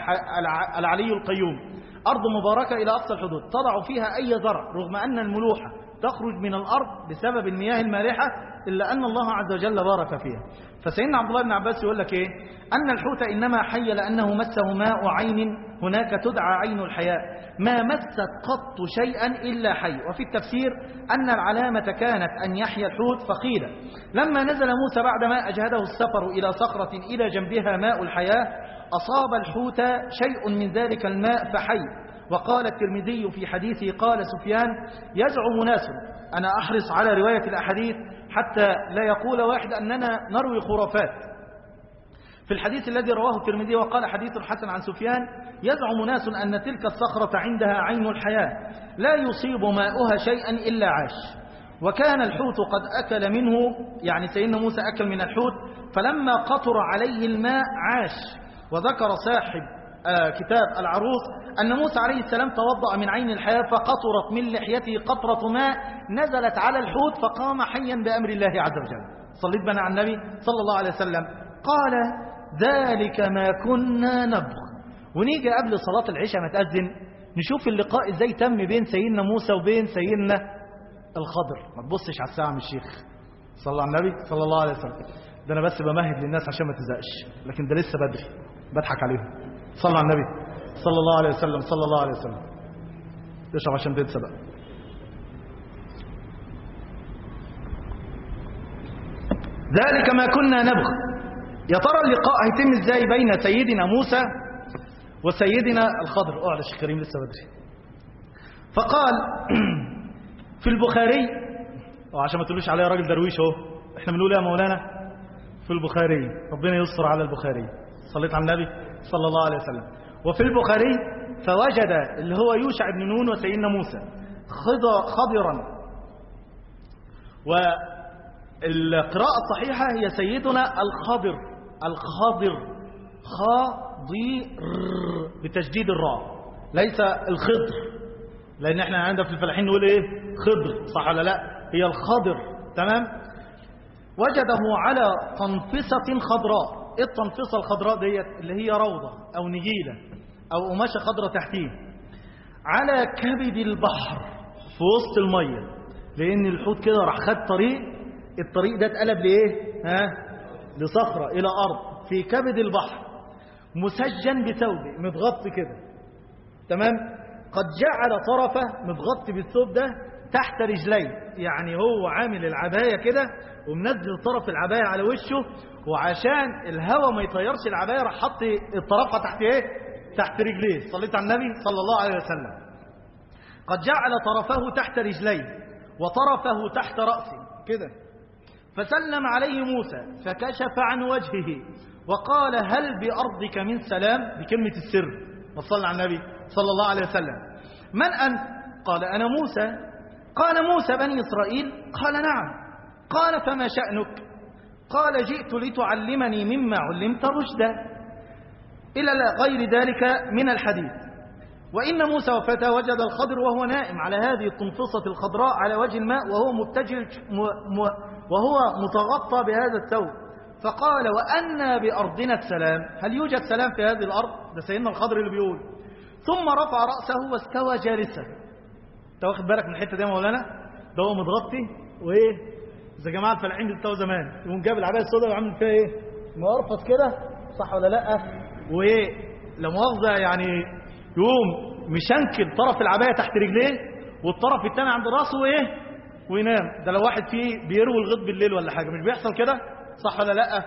العلي القيوم أرض مباركة إلى أقصى الحدود تضع فيها أي زرع رغم أن الملوحة تخرج من الأرض بسبب المياه المالحة إلا أن الله عز وجل بارك فيها فسيدنا عبد الله بن عباس يقول لك إيه أن الحوت إنما حي لأنه مسه ماء عين هناك تدعى عين الحياة ما مست قط شيئا إلا حي وفي التفسير أن العلامة كانت أن يحيى الحوت فقيل لما نزل موسى بعدما أجهده السفر إلى صخرة إلى جنبها ماء الحياة أصاب الحوت شيء من ذلك الماء فحي وقال الترمذي في حديثه قال سفيان يزعم ناس أنا أحرص على رواية الأحاديث حتى لا يقول واحد أننا نروي خرافات في الحديث الذي رواه الترمذي وقال حديث حسن عن سفيان يزعم ناس أن تلك الصخرة عندها عين الحياة لا يصيب ماؤها شيئا إلا عاش وكان الحوت قد أكل منه يعني سيدنا موسى أكل من الحوت فلما قطر عليه الماء عاش وذكر صاحب آه كتاب العروس أن موسى عليه السلام توضأ من عين الحياة فقطرت من لحيته قطرة ماء نزلت على الحوت فقام حيا بأمر الله عز وجل صليت بنا على النبي صلى الله عليه وسلم قال ذلك ما كنا نبغ ونيجي قبل صلاة العشاء ما تأذن نشوف اللقاء ازاي تم بين سيدنا موسى وبين سيدنا الخضر ما تبصش على الساعة من الشيخ صلى على النبي صلى الله عليه وسلم ده أنا بس بمهد للناس عشان ما تزقش لكن ده لسه بدري بضحك عليهم صلى على النبي صلى الله عليه وسلم صلى الله عليه وسلم اشرب عشان تنسى بقى ذلك ما كنا نبغ يا ترى اللقاء هيتم ازاي بين سيدنا موسى وسيدنا الخضر اقعد يا شيخ كريم لسه بدري فقال في البخاري وعشان ما تقولوش عليا راجل درويش اهو احنا بنقول يا مولانا في البخاري ربنا يستر على البخاري صليت على النبي صلى الله عليه وسلم وفي البخاري فوجد اللي هو يوشع بن نون وسيدنا موسى خضرا والقراءة الصحيحة هي سيدنا الخضر الخضر خاضر بتشديد الراء ليس الخضر لأن احنا عندنا في الفلاحين نقول ايه خضر صح ولا لا هي الخضر تمام وجده على تنفسة خضراء إيه التنفسة الخضراء ديت اللي هي روضة أو نجيلة أو قماشة خضراء تحتيه على كبد البحر في وسط المية لأن الحوت كده راح خد طريق الطريق ده اتقلب لإيه ها لصخرة إلى أرض في كبد البحر مسجن بثوبه متغطي كده تمام قد جعل طرفه متغطي بالثوب ده تحت رجليه يعني هو عامل العباية كده ومنزل طرف العباية على وشه وعشان الهواء ما يطيرش العباية راح حط طرفها تحت ايه تحت رجليه صليت على النبي صلى الله عليه وسلم قد جعل طرفه تحت رجليه وطرفه تحت رأسه كده فسلم عليه موسى فكشف عن وجهه وقال هل بأرضك من سلام بكلمة السر وصلنا على النبي صلى الله عليه وسلم من أنت قال أنا موسى قال موسى بني إسرائيل قال نعم قال فما شأنك قال جئت لتعلمني مما علمت رشدا إلى غير ذلك من الحديث وإن موسى وفتى وجد الخضر وهو نائم على هذه التنفصة الخضراء على وجه الماء وهو متجل وهو متغطى بهذا الثوب فقال وأنا بأرضنا السلام هل يوجد سلام في هذه الأرض ده سيدنا الخضر اللي بيقول ثم رفع رأسه واستوى جالسا انت واخد بالك من الحتة دي يا مولانا ده هو متغطي وإيه زي جماعة الفلاحين بتوع زمان يقوم جاب العباية السوداء وعامل فيها إيه مرفص كده صح ولا لأ وإيه لا مؤاخذة يعني يقوم مشنكل طرف العباية تحت رجليه والطرف الثاني عند راسه وإيه وينام ده لو واحد فيه بيروي الغيط بالليل ولا حاجة مش بيحصل كده صح ولا لا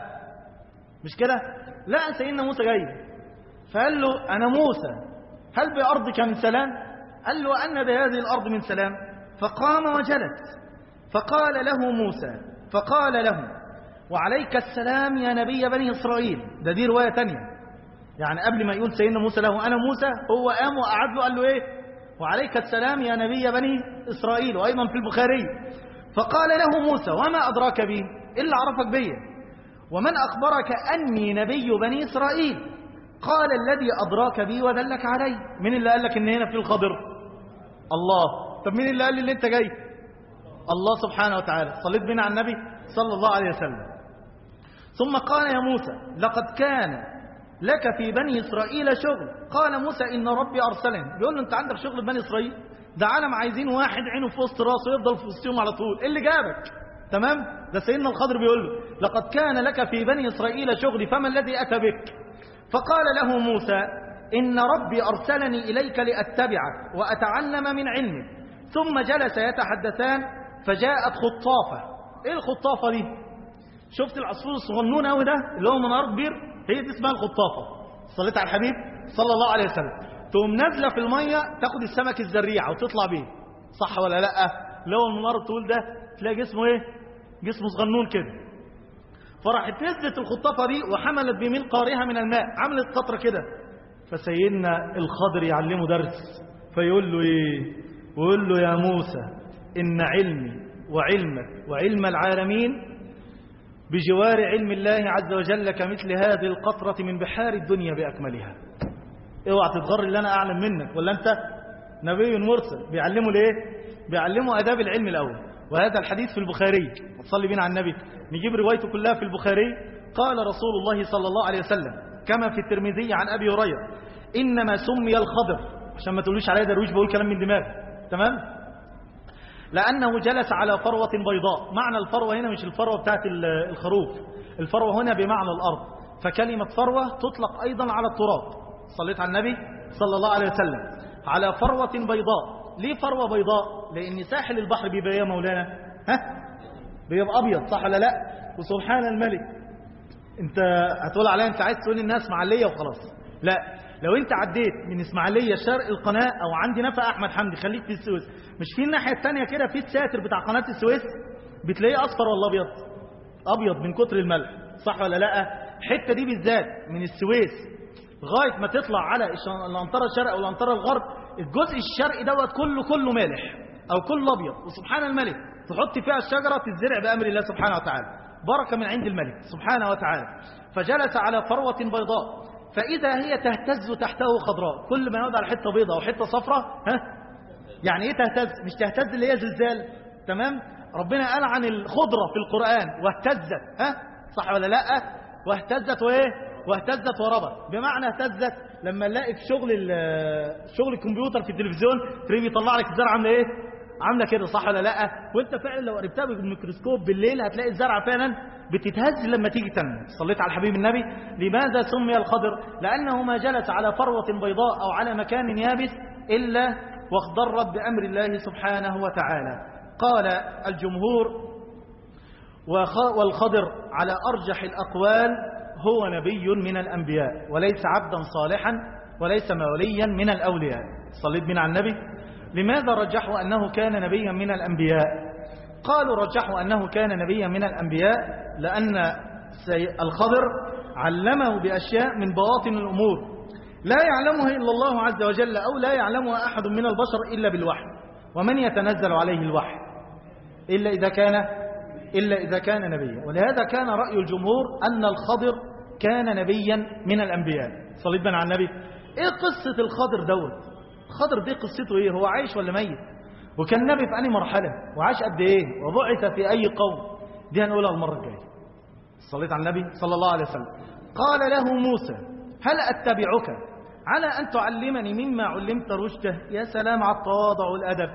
مش كده لا سيدنا موسى جاي فقال له أنا موسى هل بأرضك من سلام قال له أن بهذه الأرض من سلام فقام وجلس فقال له موسى فقال له وعليك السلام يا نبي بني إسرائيل ده دي رواية تانية يعني قبل ما يقول سيدنا موسى له أنا موسى هو قام وقعد له قال له إيه وعليك السلام يا نبي بني إسرائيل وأيضا في البخاري فقال له موسى وما أدراك بي إلا عرفك بي ومن أخبرك أني نبي بني إسرائيل قال الذي أدراك بي ودلك علي من اللي قال لك إن هنا في الخضر الله طب مين اللي قال لي اللي أنت جاي الله سبحانه وتعالى صليت بنا على النبي صلى الله عليه وسلم ثم قال يا موسى لقد كان لك في بني إسرائيل شغل قال موسى إن ربي أرسلني بيقول له أنت عندك شغل في بني إسرائيل ده عالم عايزين واحد عينه في وسط راسه يفضل في وسطهم على طول إيه اللي جابك تمام ده سيدنا الخضر بيقول له لقد كان لك في بني إسرائيل شغل فما الذي أتى بك فقال له موسى إن ربي أرسلني إليك لأتبعك وأتعلم من علمك ثم جلس يتحدثان فجاءت خطافة إيه الخطافة دي شفت العصفور الصغنون قوي ده اللي هو منار كبير هي دي اسمها الخطافة صليت على الحبيب صلى الله عليه وسلم تقوم نازلة في المية تاخد السمك الزريعة وتطلع بيه صح ولا لا اللي هو المنار الطويل ده تلاقي جسمه ايه جسمه صغنون كده فراحت نزلت الخطافة دي وحملت بيمين قارها من الماء عملت قطرة كده فسيدنا الخضر يعلمه درس فيقول له ايه ويقول له يا موسى إن علمي وعلمك وعلم العالمين بجوار علم الله عز وجل كمثل هذه القطرة من بحار الدنيا بأكملها اوعى تتغر اللي أنا أعلم منك ولا أنت نبي مرسل بيعلمه ليه بيعلمه أداب العلم الأول وهذا الحديث في البخاري صلي بينا على النبي نجيب روايته كلها في البخاري قال رسول الله صلى الله عليه وسلم كما في الترمذي عن أبي هريرة إنما سمي الخضر عشان ما تقولوش عليا درويش بقول كلام من دماغي تمام لأنه جلس على فروة بيضاء معنى الفروة هنا مش الفروة بتاعت الخروف الفروة هنا بمعنى الأرض فكلمة فروة تطلق أيضا على التراب صليت على النبي صلى الله عليه وسلم على فروة بيضاء ليه فروة بيضاء لأن ساحل البحر بيبقى يا مولانا ها بيبقى أبيض صح ولا لا وسبحان الملك انت هتقول عليها انت عايز تقول الناس معلية وخلاص لا لو انت عديت من اسماعيليه شرق القناه او عندي نفق احمد حمدي خليك في السويس مش في الناحيه الثانيه كده في الساتر بتاع قناه السويس بتلاقيه اصفر ولا ابيض ابيض من كتر الملح صح ولا لا الحته دي بالذات من السويس لغايه ما تطلع على الانطره الشرق او الانطره الغرب الجزء الشرقي دوت كله كله مالح او كله ابيض وسبحان الملك تحط فيها الشجره تزرع بامر الله سبحانه وتعالى بركه من عند الملك سبحانه وتعالى فجلس على فروه بيضاء فإذا هي تهتز تحته خضراء كل ما يقعد على حتة بيضاء أو حتة صفراء ها يعني إيه تهتز مش تهتز اللي هي زلزال تمام ربنا قال عن الخضرة في القرآن واهتزت ها صح ولا لا واهتزت وايه واهتزت وربت بمعنى اهتزت لما نلاقي في شغل ال- شغل الكمبيوتر في التلفزيون تلاقيه بيطلع لك الزرعه عامله ايه عامله كده صح ولا لا وانت فعلا لو قربتها بالميكروسكوب بالليل هتلاقي الزرعه فعلا بتتهز لما تيجي تنمو صليت على الحبيب النبي لماذا سمي الخضر لانه ما جلس على فروه بيضاء او على مكان يابس الا واخضرت بامر الله سبحانه وتعالى قال الجمهور وخ- والخضر على أرجح الأقوال هو نبي من الأنبياء وليس عبدا صالحا وليس موليا من الأولياء صليت بنا على النبي لماذا رجحوا أنه كان نبيا من الأنبياء قالوا رجحوا أنه كان نبيا من الأنبياء لأن سي- الخضر علمه بأشياء من بواطن الأمور لا يعلمها إلا الله عز وجل أو لا يعلمها أحد من البشر إلا بالوحي ومن يتنزل عليه الوحي إلا إذا كان إلا إذا كان نبيا ولهذا كان رأي الجمهور أن الخضر كان نبيا من الأنبياء صليت بنا على النبي إيه قصة الخضر دوت الخضر دي قصته إيه هو عايش ولا ميت وكان نبي في أي مرحلة وعاش قد إيه وبعث في أي قوم دي هنقولها المرة الجاية صليت على النبي صلى الله عليه وسلم قال له موسى هل أتبعك على أن تعلمني مما علمت رشده يا سلام على التواضع والأدب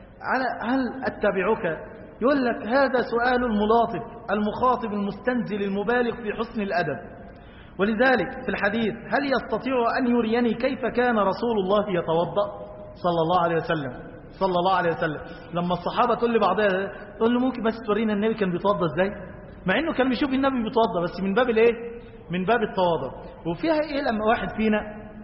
على هل أتبعك يقول لك هذا سؤال الملاطف المخاطب المستنزل المبالغ في حسن الأدب ولذلك في الحديث هل يستطيع أن يريني كيف كان رسول الله يتوضأ صلى الله عليه وسلم صلى الله عليه وسلم لما الصحابة تقول لبعضها تقول له ممكن بس تورينا النبي كان بيتوضأ ازاي مع انه كان بيشوف النبي بيتوضأ بس من باب الايه من باب التواضع وفيها ايه لما واحد فينا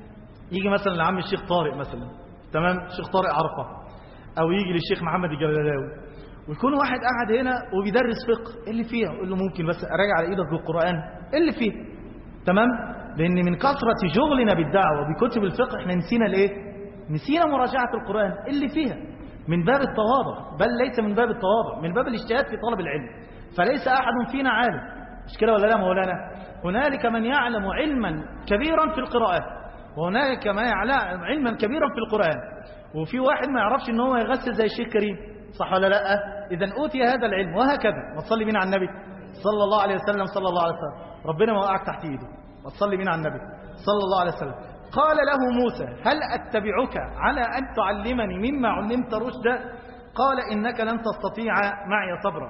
يجي مثلا لعم الشيخ طارق مثلا تمام الشيخ طارق عرفه او يجي للشيخ محمد الجلالاوي ويكون واحد قاعد هنا وبيدرس فقه ايه اللي فيها يقول له ممكن بس اراجع على ايدك بالقران ايه اللي فيه تمام لان من كثره شغلنا بالدعوه بكتب الفقه احنا نسينا الايه نسينا مراجعه القران إيه اللي فيها من باب التواضع بل ليس من باب التواضع من باب الاجتهاد في طلب العلم فليس احد فينا عالم مش كده ولا لا مولانا هنالك من يعلم علما كبيرا في القراءات وهنالك من يعلم علما كبيرا في القران وفي واحد ما يعرفش ان هو يغسل زي الشيخ كريم صح ولا لا اذا اوتي هذا العلم وهكذا ما تصلي بينا على النبي صلى الله عليه وسلم صلى الله عليه وسلم ربنا ما وقعك تحت ايده ما تصلي بينا على النبي صلى الله عليه وسلم قال له موسى هل اتبعك على ان تعلمني مما علمت رشدا قال انك لن تستطيع معي صبرا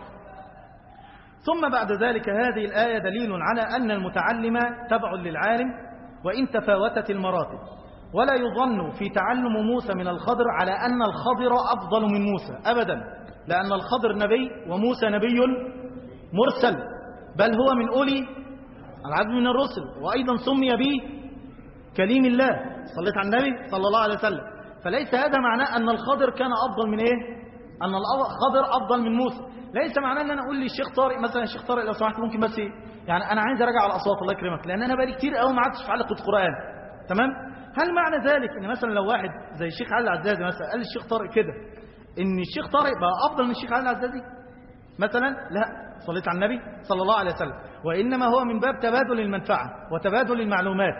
ثم بعد ذلك هذه الآية دليل على أن المتعلم تبع للعالم وإن تفاوتت المراتب ولا يظن في تعلم موسى من الخضر على أن الخضر أفضل من موسى أبدا لأن الخضر نبي وموسى نبي مرسل بل هو من أولي العدد من الرسل وأيضا سمي به كليم الله صليت على النبي صلى الله عليه وسلم فليس هذا معناه أن الخضر كان أفضل من إيه أن الخضر أفضل من موسى ليس معناه أن أنا أقول للشيخ طارق مثلا الشيخ طارق لو سمحت ممكن بس إيه يعني أنا عايز أراجع على الأصوات الله يكرمك لأن أنا بقالي كتير قوي ما عدتش في حلقة قرآن تمام هل معنى ذلك ان مثلا لو واحد زي الشيخ علي العزازي مثلا قال الشيخ طارق كده ان الشيخ طارق بقى افضل من الشيخ علي العزازي مثلا لا صليت على النبي صلى الله عليه وسلم وانما هو من باب تبادل المنفعه وتبادل المعلومات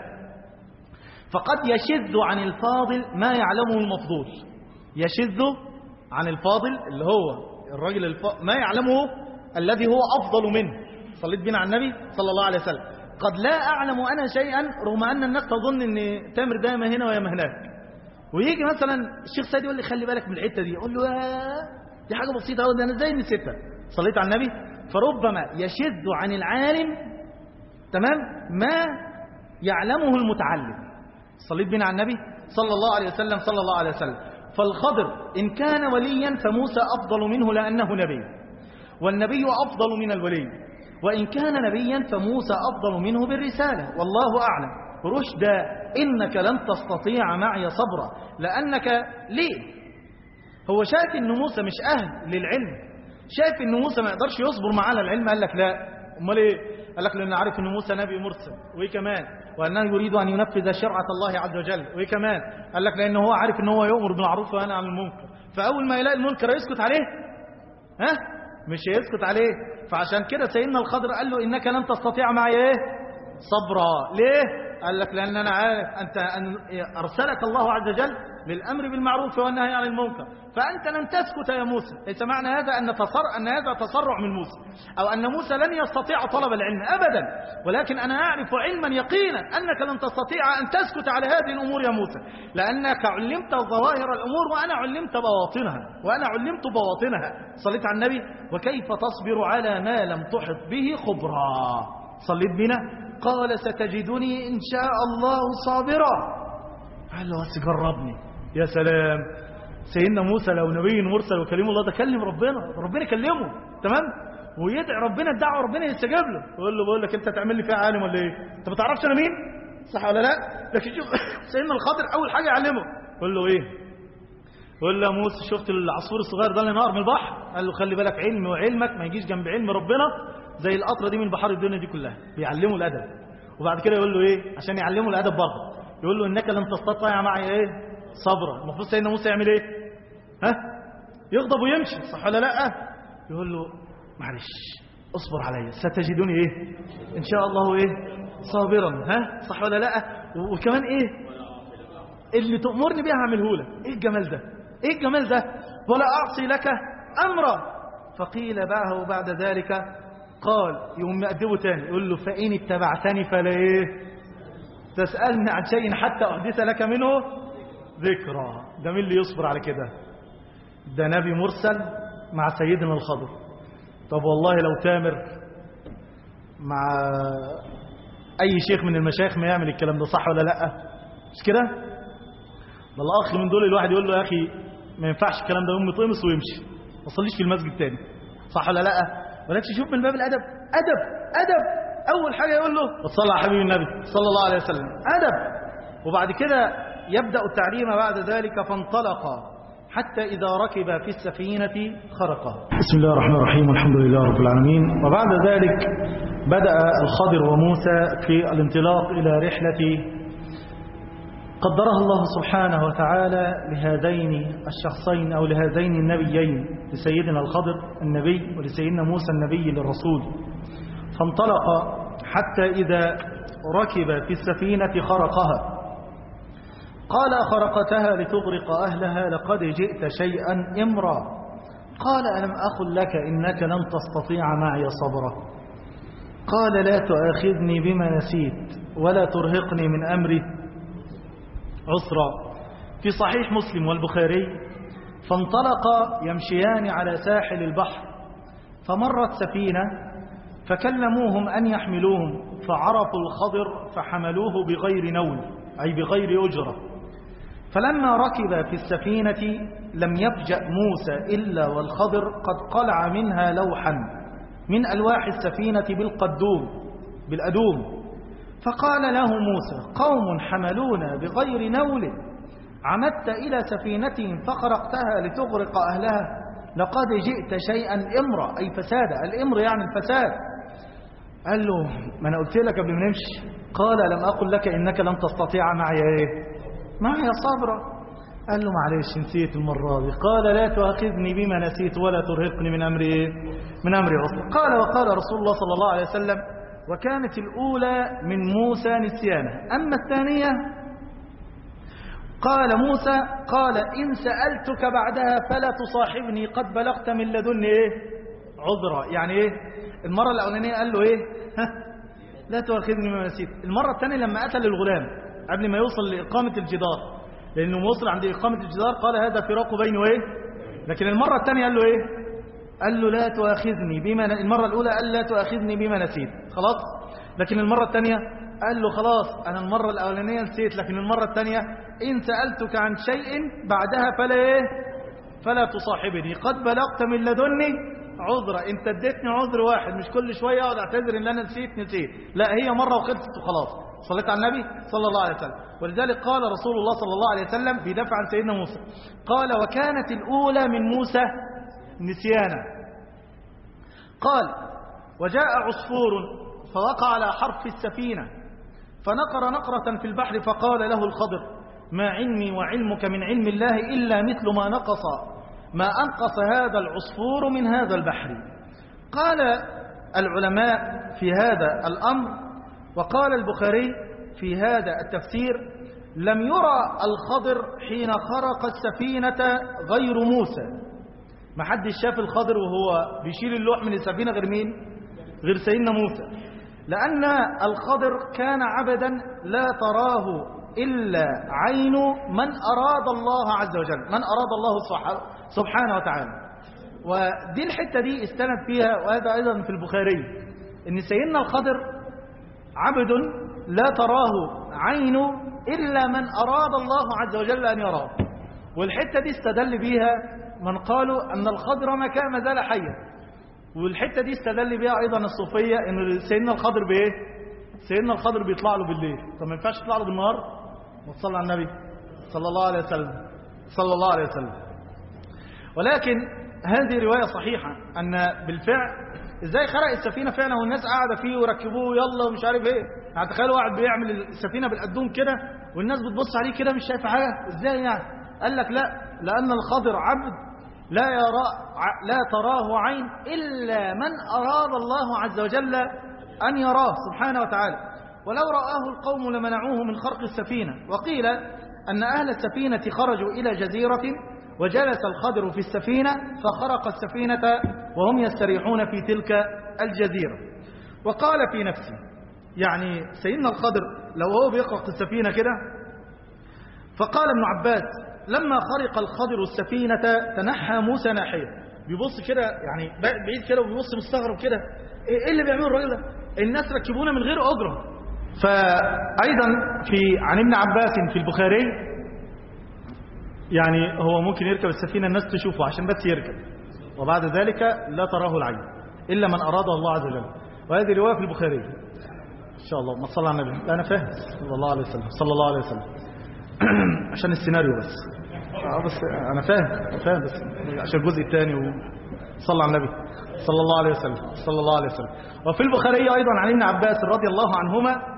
فقد يشذ عن الفاضل ما يعلمه المفضول يشذ عن الفاضل اللي هو الراجل الف... ما يعلمه الذي هو افضل منه صليت بنا على النبي صلى الله عليه وسلم قد لا أعلم أنا شيئا رغم أن الناس تظن أن تامر ده ما هنا ويا ما هناك ويجي مثلا الشيخ سيد يقول لي خلي بالك من الحتة دي أقول له دي حاجة بسيطة أوي ده أنا ازاي نسيتها صليت على النبي فربما يشذ عن العالم تمام ما يعلمه المتعلم صليت بنا على النبي صلى الله عليه وسلم صلى الله عليه وسلم فالخضر إن كان وليا فموسى أفضل منه لأنه نبي والنبي أفضل من الولي وإن كان نبيا فموسى أفضل منه بالرسالة والله أعلم رشدا إنك لن تستطيع معي صبرا لأنك ليه هو شايف أن موسى مش أهل للعلم شايف أن موسى ما يقدرش يصبر معاه العلم قال لك لا أمال إيه قال لك لأن عارف أن موسى نبي مرسل وإيه كمان وأنه يريد أن ينفذ شرعة الله عز وجل وإيه كمان قال لك لأنه هو عارف أن هو يؤمر بالمعروف وينهى عن المنكر فأول ما يلاقي المنكر يسكت عليه ها مش هيسكت عليه فعشان كده سيدنا الخضر قال له إنك لن تستطيع معي إيه صبرا ليه قال لك لأن أنا عارف أنت أن أرسلك الله عز وجل للأمر بالمعروف والنهي عن المنكر فأنت لن تسكت يا موسى ليس معنى هذا أن, تصر أن هذا تسرع من موسى أو أن موسى لن يستطيع طلب العلم أبدا ولكن أنا أعرف علما يقينا أنك لن تستطيع أن تسكت على هذه الأمور يا موسى لأنك علمت ظواهر الأمور وأنا علمت بواطنها وأنا علمت بواطنها صليت على النبي وكيف تصبر على ما لم تحط به خبرا صليت بنا قال ستجدني إن شاء الله صابرا قال له بس جربني يا سلام سيدنا موسى لو نبي مرسل وكلم الله ده كلم ربنا ربنا يكلمه تمام ويدعي ربنا الدعوه ربنا يستجاب له يقول له بقول لك انت تعمل لي فيها عالم ولا ايه انت ما تعرفش انا مين صح ولا لا لكن شوف سيدنا الخضر اول حاجه يعلمه يقول له ايه يقول له يا موسى شفت العصفور الصغير ده اللي نهار من البحر قال له خلي بالك علمي وعلمك ما يجيش جنب علم ربنا زي القطره دي من بحار الدنيا دي كلها بيعلمه الادب وبعد كده يقول له ايه عشان يعلمه الادب برضه يقول له انك لن تستطيع معي ايه صبرا المفروض سيدنا موسى يعمل ايه ها يغضب ويمشي صح ولا لا يقول له معلش اصبر عليا ستجدني ايه ان شاء الله ايه صابرا ها صح ولا لا وكمان ايه اللي تأمرني بيها هعمله لك ايه الجمال ده ايه الجمال ده ولا اعصي لك امرا فقيل بعه بعد ذلك قال يوم مأدبه تاني يقول له فإن اتبعتني فلا ايه تسألني عن شيء حتى أحدث لك منه ذكرى ده مين اللي يصبر على كده ده نبي مرسل مع سيدنا الخضر طب والله لو تامر مع أي شيخ من المشايخ ما يعمل الكلام ده صح ولا لا مش كده ده الأخ من دول الواحد يقول له يا أخي ما ينفعش الكلام ده يقوم يطمس ويمشي ما تصليش في المسجد تاني صح ولا لا ولكن شوف من باب الأدب أدب أدب أول حاجة يقول له صلى على حبيب النبي صلى الله عليه وسلم أدب وبعد كده يبدأ التعليم بعد ذلك فانطلق حتى إذا ركب في السفينة خرقها بسم الله الرحمن الرحيم والحمد لله رب العالمين وبعد ذلك بدأ الخضر وموسى في الانطلاق إلى رحلة قدرها الله سبحانه وتعالى لهذين الشخصين أو لهذين النبيين لسيدنا الخضر النبي ولسيدنا موسى النبي للرسول فانطلق حتى إذا ركب في السفينة خرقها قال خرقتها لتغرق أهلها لقد جئت شيئا إمرا قال ألم أقل لك إنك لن تستطيع معي صبرا قال لا تؤاخذني بما نسيت ولا ترهقني من أمري عسرا في صحيح مسلم والبخاري فانطلقا يمشيان على ساحل البحر فمرت سفينة فكلموهم أن يحملوهم فعرفوا الخضر فحملوه بغير نول أي بغير أجرة فلما ركب في السفينة لم يفجأ موسى إلا والخضر قد قلع منها لوحا من ألواح السفينة بالقدوم بالأدوم فقال له موسى قوم حملونا بغير نول عمدت إلى سفينتهم فخرقتها لتغرق أهلها لقد جئت شيئا إمرا أي فسادا الإمر يعني الفساد قال له ما أنا قلت لك قبل ما نمشي قال لم أقل لك إنك لن تستطيع معي إيه معي صبرا قال له معلش نسيت المرة دي قال لا تؤاخذني بما نسيت ولا ترهقني من أمري إيه من أمري عسر قال وقال رسول الله صلى الله عليه وسلم وكانت الأولى من موسى نسيانه أما الثانية قال موسى قال إن سألتك بعدها فلا تصاحبني قد بلغت من لدني إيه عذرا يعني إيه المرة الأولانية قال له إيه ها لا تؤاخذني بما نسيت المرة الثانية لما قتل الغلام قبل ما يوصل لإقامة الجدار لأنه وصل عند إقامة الجدار قال هذا فراق بينه إيه لكن المرة الثانية قال له إيه قال له لا تؤاخذني بما ن... المرة الأولى قال لا تؤاخذني بما نسيت خلاص لكن المرة الثانية قال له خلاص أنا المرة الأولانية نسيت لكن المرة الثانية إن سألتك عن شيء بعدها فلا إيه فلا تصاحبني قد بلغت من لدني عذرا انت اديتني عذر واحد مش كل شوية اقعد اعتذر ان انا نسيت نسيت لا هي مرة وخلصت وخلاص صليت على النبي صلى الله عليه وسلم ولذلك قال رسول الله صلى الله عليه وسلم بيدافع عن سيدنا موسى قال وكانت الأولى من موسى نسيانا قال وجاء عصفور فوقع على حرف السفينة فنقر نقرة في البحر فقال له الخضر ما علمي وعلمك من علم الله إلا مثل ما نقص ما أنقص هذا العصفور من هذا البحر قال العلماء في هذا الأمر وقال البخاري في هذا التفسير لم يرى الخضر حين خرق السفينة غير موسى ما حدش شاف الخضر وهو بيشيل اللوح من السفينة غير مين غير سيدنا موسى لأن الخضر كان عبدا لا تراه إلا عين من أراد الله عز وجل من أراد الله سبحانه وتعالى ودي الحتة دي استند فيها وهذا أيضا في البخاري إن سيدنا الخضر عبد لا تراه عين إلا من أراد الله عز وجل أن يراه والحتة دي استدل بيها من قالوا أن الخضر ما كان ما زال حيا والحتة دي استدل بيها أيضا الصوفية أن سيدنا الخضر بإيه سيدنا الخضر بيطلع له بالليل طب ما ينفعش يطلع له بالنهار وتصلى على النبي صلى الله عليه وسلم صلى الله عليه وسلم ولكن هذه رواية صحيحة أن بالفعل ازاي خرق السفينة فعلا والناس قاعدة فيه وركبوه يلا ومش عارف ايه يعني تخيلوا واحد بيعمل السفينة بالقدوم كده والناس بتبص عليه كده مش شايفة حاجة ازاي يعني قال لك لا لأن الخضر عبد لا يرى لا تراه عين إلا من أراد الله عز وجل أن يراه سبحانه وتعالى ولو رآه القوم لمنعوه من خرق السفينة وقيل أن أهل السفينة خرجوا إلى جزيرة وجلس الخضر في السفينة فخرق السفينة وهم يستريحون في تلك الجزيرة وقال في نفسه يعني سيدنا الخضر لو هو بيخرق السفينة كده فقال ابن عباس لما خرق الخضر السفينة تنحى موسى ناحية بيبص كده يعني بعيد كده وبيبص مستغرب كده ايه اللي بيعمله الراجل ده الناس ركبونا من غير أجرة فأيضا في عن ابن عباس في البخاري يعني هو ممكن يركب السفينة الناس تشوفه عشان بس يركب وبعد ذلك لا تراه العين إلا من أراد الله عز وجل وهذه رواية في البخاري إن شاء الله ما صلى على النبي لا أنا فاهم صلى الله عليه وسلم صلى الله عليه وسلم عشان السيناريو بس آه بس أنا فاهم فاهم بس عشان الجزء الثاني وصلى على النبي صلى الله عليه وسلم صلى الله عليه وسلم وفي البخاري أيضا عن ابن عباس رضي الله عنهما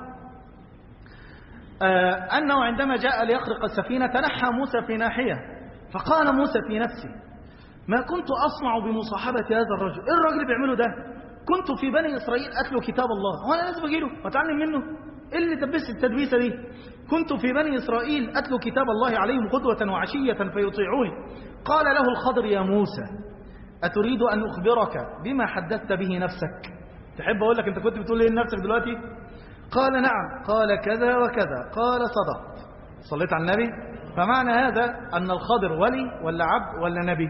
آه أنه عندما جاء ليخرق السفينة تنحى موسى في ناحية فقال موسى في نفسه ما كنت أصنع بمصاحبة هذا الرجل إيه الرجل اللي بيعمله ده كنت في بني إسرائيل أتلو كتاب الله وأنا لازم أجيله وأتعلم منه إيه اللي تبس التدبيسة دي كنت في بني إسرائيل أتلو كتاب الله عليهم غدوة وعشية فيطيعوني قال له الخضر يا موسى أتريد أن أخبرك بما حدثت به نفسك تحب أقول لك أنت كنت بتقول إيه لنفسك دلوقتي قال نعم قال كذا وكذا قال صدقت صليت على النبي فمعنى هذا أن الخضر ولي ولا عبد ولا نبي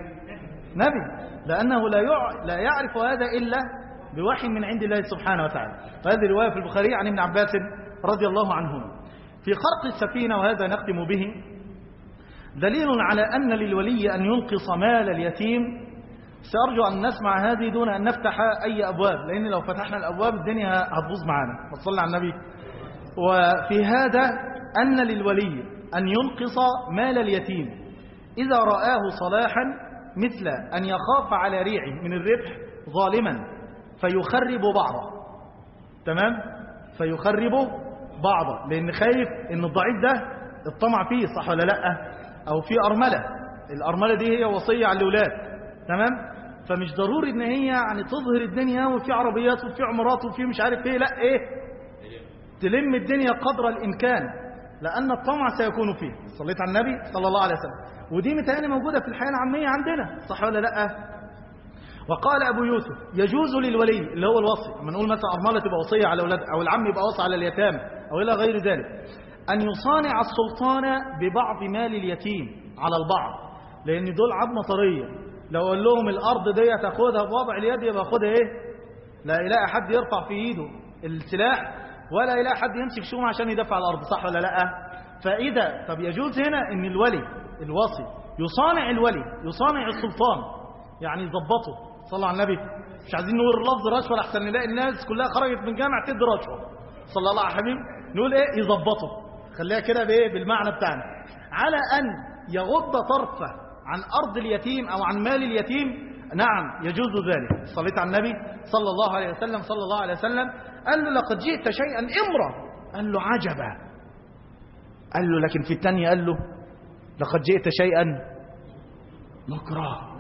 نبي لأنه لا لا يعرف هذا إلا بوحي من عند الله سبحانه وتعالى وهذه رواية في البخاري عن ابن عباس رضي الله عنهما في خرق السفينة وهذا نختم به دليل على أن للولي أن ينقص مال اليتيم سأرجو أن نسمع هذه دون أن نفتح أي أبواب لأن لو فتحنا الأبواب الدنيا هتبوظ معنا وصلنا على النبي وفي هذا أن للولي أن ينقص مال اليتيم إذا رآه صلاحا مثل أن يخاف على ريعه من الربح ظالما فيخرب بعضه تمام فيخرب بعضه لأن خايف أن الضعيف ده الطمع فيه صح ولا لا أو في أرملة الأرملة دي هي وصية على الأولاد تمام فمش ضروري ان هي يعني تظهر الدنيا وفي عربيات وفي عمارات وفي مش عارف ايه لا ايه تلم الدنيا قدر الامكان لان الطمع سيكون فيه صليت على النبي صلى الله عليه وسلم ودي متهيألي موجوده في الحياه العاميه عندنا صح ولا لا وقال ابو يوسف يجوز للولي اللي هو الوصي لما نقول مثلا ارمله تبقى وصيه على اولاد او العم يبقى وصي على اليتامى او الى غير ذلك ان يصانع السلطان ببعض مال اليتيم على البعض لان دول عظمه طريه لو قال لهم الأرض دي تاخدها بوضع اليد يبقى خدها إيه لا يلاقي حد يرفع في إيده السلاح ولا يلاقي حد يمسك شومة عشان يدفع الأرض صح ولا لا فإذا طب يجوز هنا أن الولي الوصي يصانع الولي يصانع السلطان يعني يظبطه صلى على النبي مش عايزين نقول لفظ رشوة لحسن نلاقي الناس كلها خرجت من جامع تدي رشوة صلى الله عليه حبيب نقول ايه يظبطه خليها كده بايه بالمعنى بتاعنا على ان يغض طرفه عن أرض اليتيم أو عن مال اليتيم نعم يجوز ذلك صليت على النبي صلى الله عليه وسلم صلى الله عليه وسلم قال له لقد جئت شيئا امرا قال له عجبا قال له لكن في الثانية قال له لقد جئت شيئا نكرا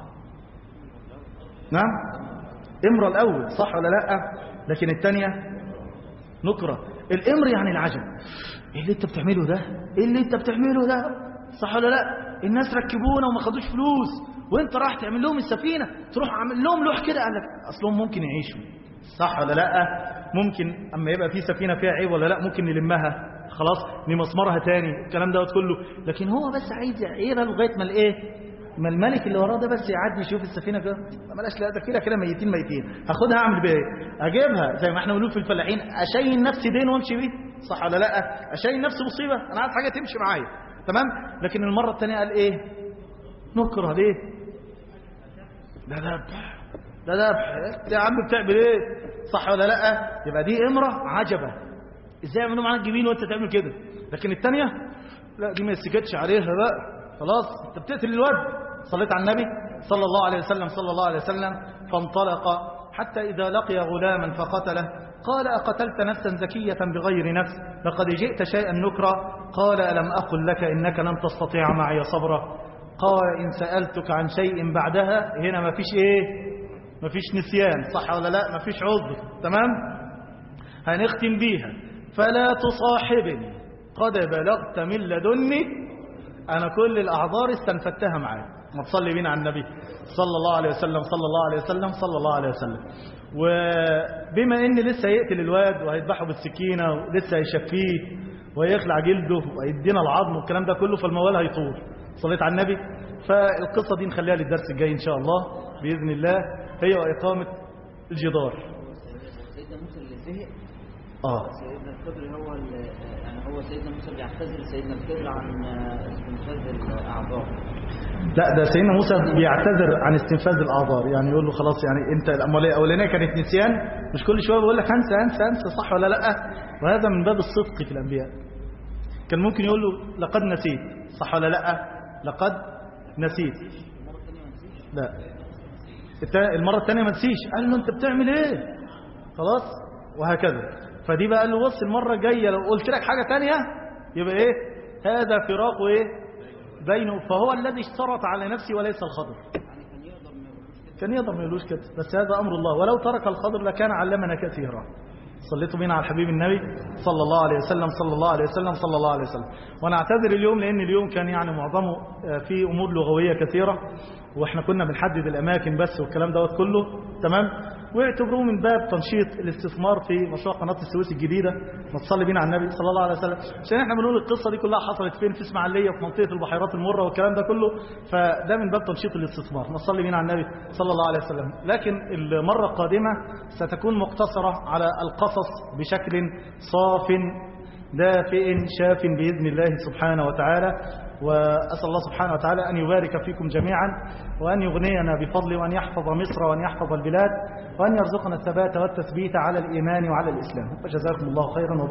نعم امرا الأول صح ولا لا لكن الثانية نكرة الامر يعني العجب ايه اللي انت بتعمله ده ايه اللي انت بتعمله ده صح ولا لا الناس ركبونا وما خدوش فلوس وانت راح تعمل لهم السفينه تروح عامل لهم لوح كده قال لك اصلهم ممكن يعيشوا صح ولا لا ممكن اما يبقى في سفينه فيها عيب ولا لا ممكن نلمها خلاص نمسمرها تاني الكلام دوت كله لكن هو بس عايز يعيرها لغايه ما الايه ما الملك اللي وراه ده بس يعدي يشوف السفينه كده بلاش لا ده كده كده ميتين ميتين هاخدها اعمل بيها ايه اجيبها زي ما احنا بنقول في الفلاحين اشين نفسي دين وامشي بيه صح ولا لا اشين نفسي مصيبه انا عايز حاجه تمشي معايا تمام لكن المره الثانيه قال ايه نكره ليه ده ذبح ده ذبح يا عم بتعمل ايه صح ولا لا يبقى دي امره عجبه ازاي يعملوا معاك جميل وانت تعمل كده لكن الثانيه لا دي ما يسكتش عليها بقى خلاص انت بتقتل الواد صليت على النبي صلى الله عليه وسلم صلى الله عليه وسلم فانطلق حتى إذا لقي غلاما فقتله قال أقتلت نفسا زكية بغير نفس لقد جئت شيئا نكرا قال ألم أقل لك إنك لن تستطيع معي صبرا قال إن سألتك عن شيء بعدها هنا ما فيش إيه ما فيش نسيان صح ولا لا ما فيش عذر تمام هنختم بيها فلا تصاحبني قد بلغت من لدني أنا كل الأعذار استنفدتها معاك ما تصلي بينا على النبي صلى الله عليه وسلم صلى الله عليه وسلم صلى الله عليه وسلم وبما ان لسه يقتل الواد وهيذبحه بالسكينة ولسه هيشفيه ويخلع جلده ويدينا العظم والكلام ده كله فالموال هيطول صليت على النبي فالقصة دي نخليها للدرس الجاي ان شاء الله بإذن الله هي وإقامة الجدار سيدنا موسى اللي زهق اه سيدنا الخضر هو اللي يعني هو سيدنا موسى بيعتذر سيدنا الخضر عن استنفاذ الاعضاء لا ده سيدنا موسى بيعتذر عن استنفاذ الاعذار يعني يقول له خلاص يعني انت الامواليه الاولانيه كانت نسيان مش كل شويه بيقول لك انسى انسى انسى صح ولا لا وهذا من باب الصدق في الانبياء كان ممكن يقول له لقد نسيت صح ولا لا لقد نسيت لا التا- المره الثانيه ما نسيش قال له انت بتعمل ايه خلاص وهكذا فدي بقى قال له بص المره الجايه لو قلت لك حاجه ثانيه يبقى ايه هذا فراق ايه بينه فهو الذي اشترط على نفسه وليس الخضر كان يقدر ما يقولوش كده بس هذا أمر الله ولو ترك الخضر لكان علمنا كثيرا صليتوا بينا على الحبيب النبي صلى الله عليه وسلم صلى الله عليه وسلم صلى الله عليه وسلم وانا اعتذر اليوم لان اليوم كان يعني معظمه آه، فيه امور لغويه كثيره واحنا كنا بنحدد الاماكن بس والكلام دوت كله تمام واعتبروه من باب تنشيط الاستثمار في مشروع قناه السويس الجديده ما تصلي بينا على النبي صلى الله عليه وسلم عشان احنا بنقول القصه دي كلها حصلت فين في اسماعيليه في منطقه البحيرات المره والكلام ده كله فده من باب تنشيط الاستثمار نصلي بينا على النبي صلى الله عليه وسلم لكن المره القادمه ستكون مقتصره على القصص بشكل صاف دافئ شاف بإذن الله سبحانه وتعالى وأسأل الله سبحانه وتعالى أن يبارك فيكم جميعا وأن يغنينا بفضله وأن يحفظ مصر وأن يحفظ البلاد وأن يرزقنا الثبات والتثبيت على الإيمان وعلى الإسلام وجزاكم الله خيرا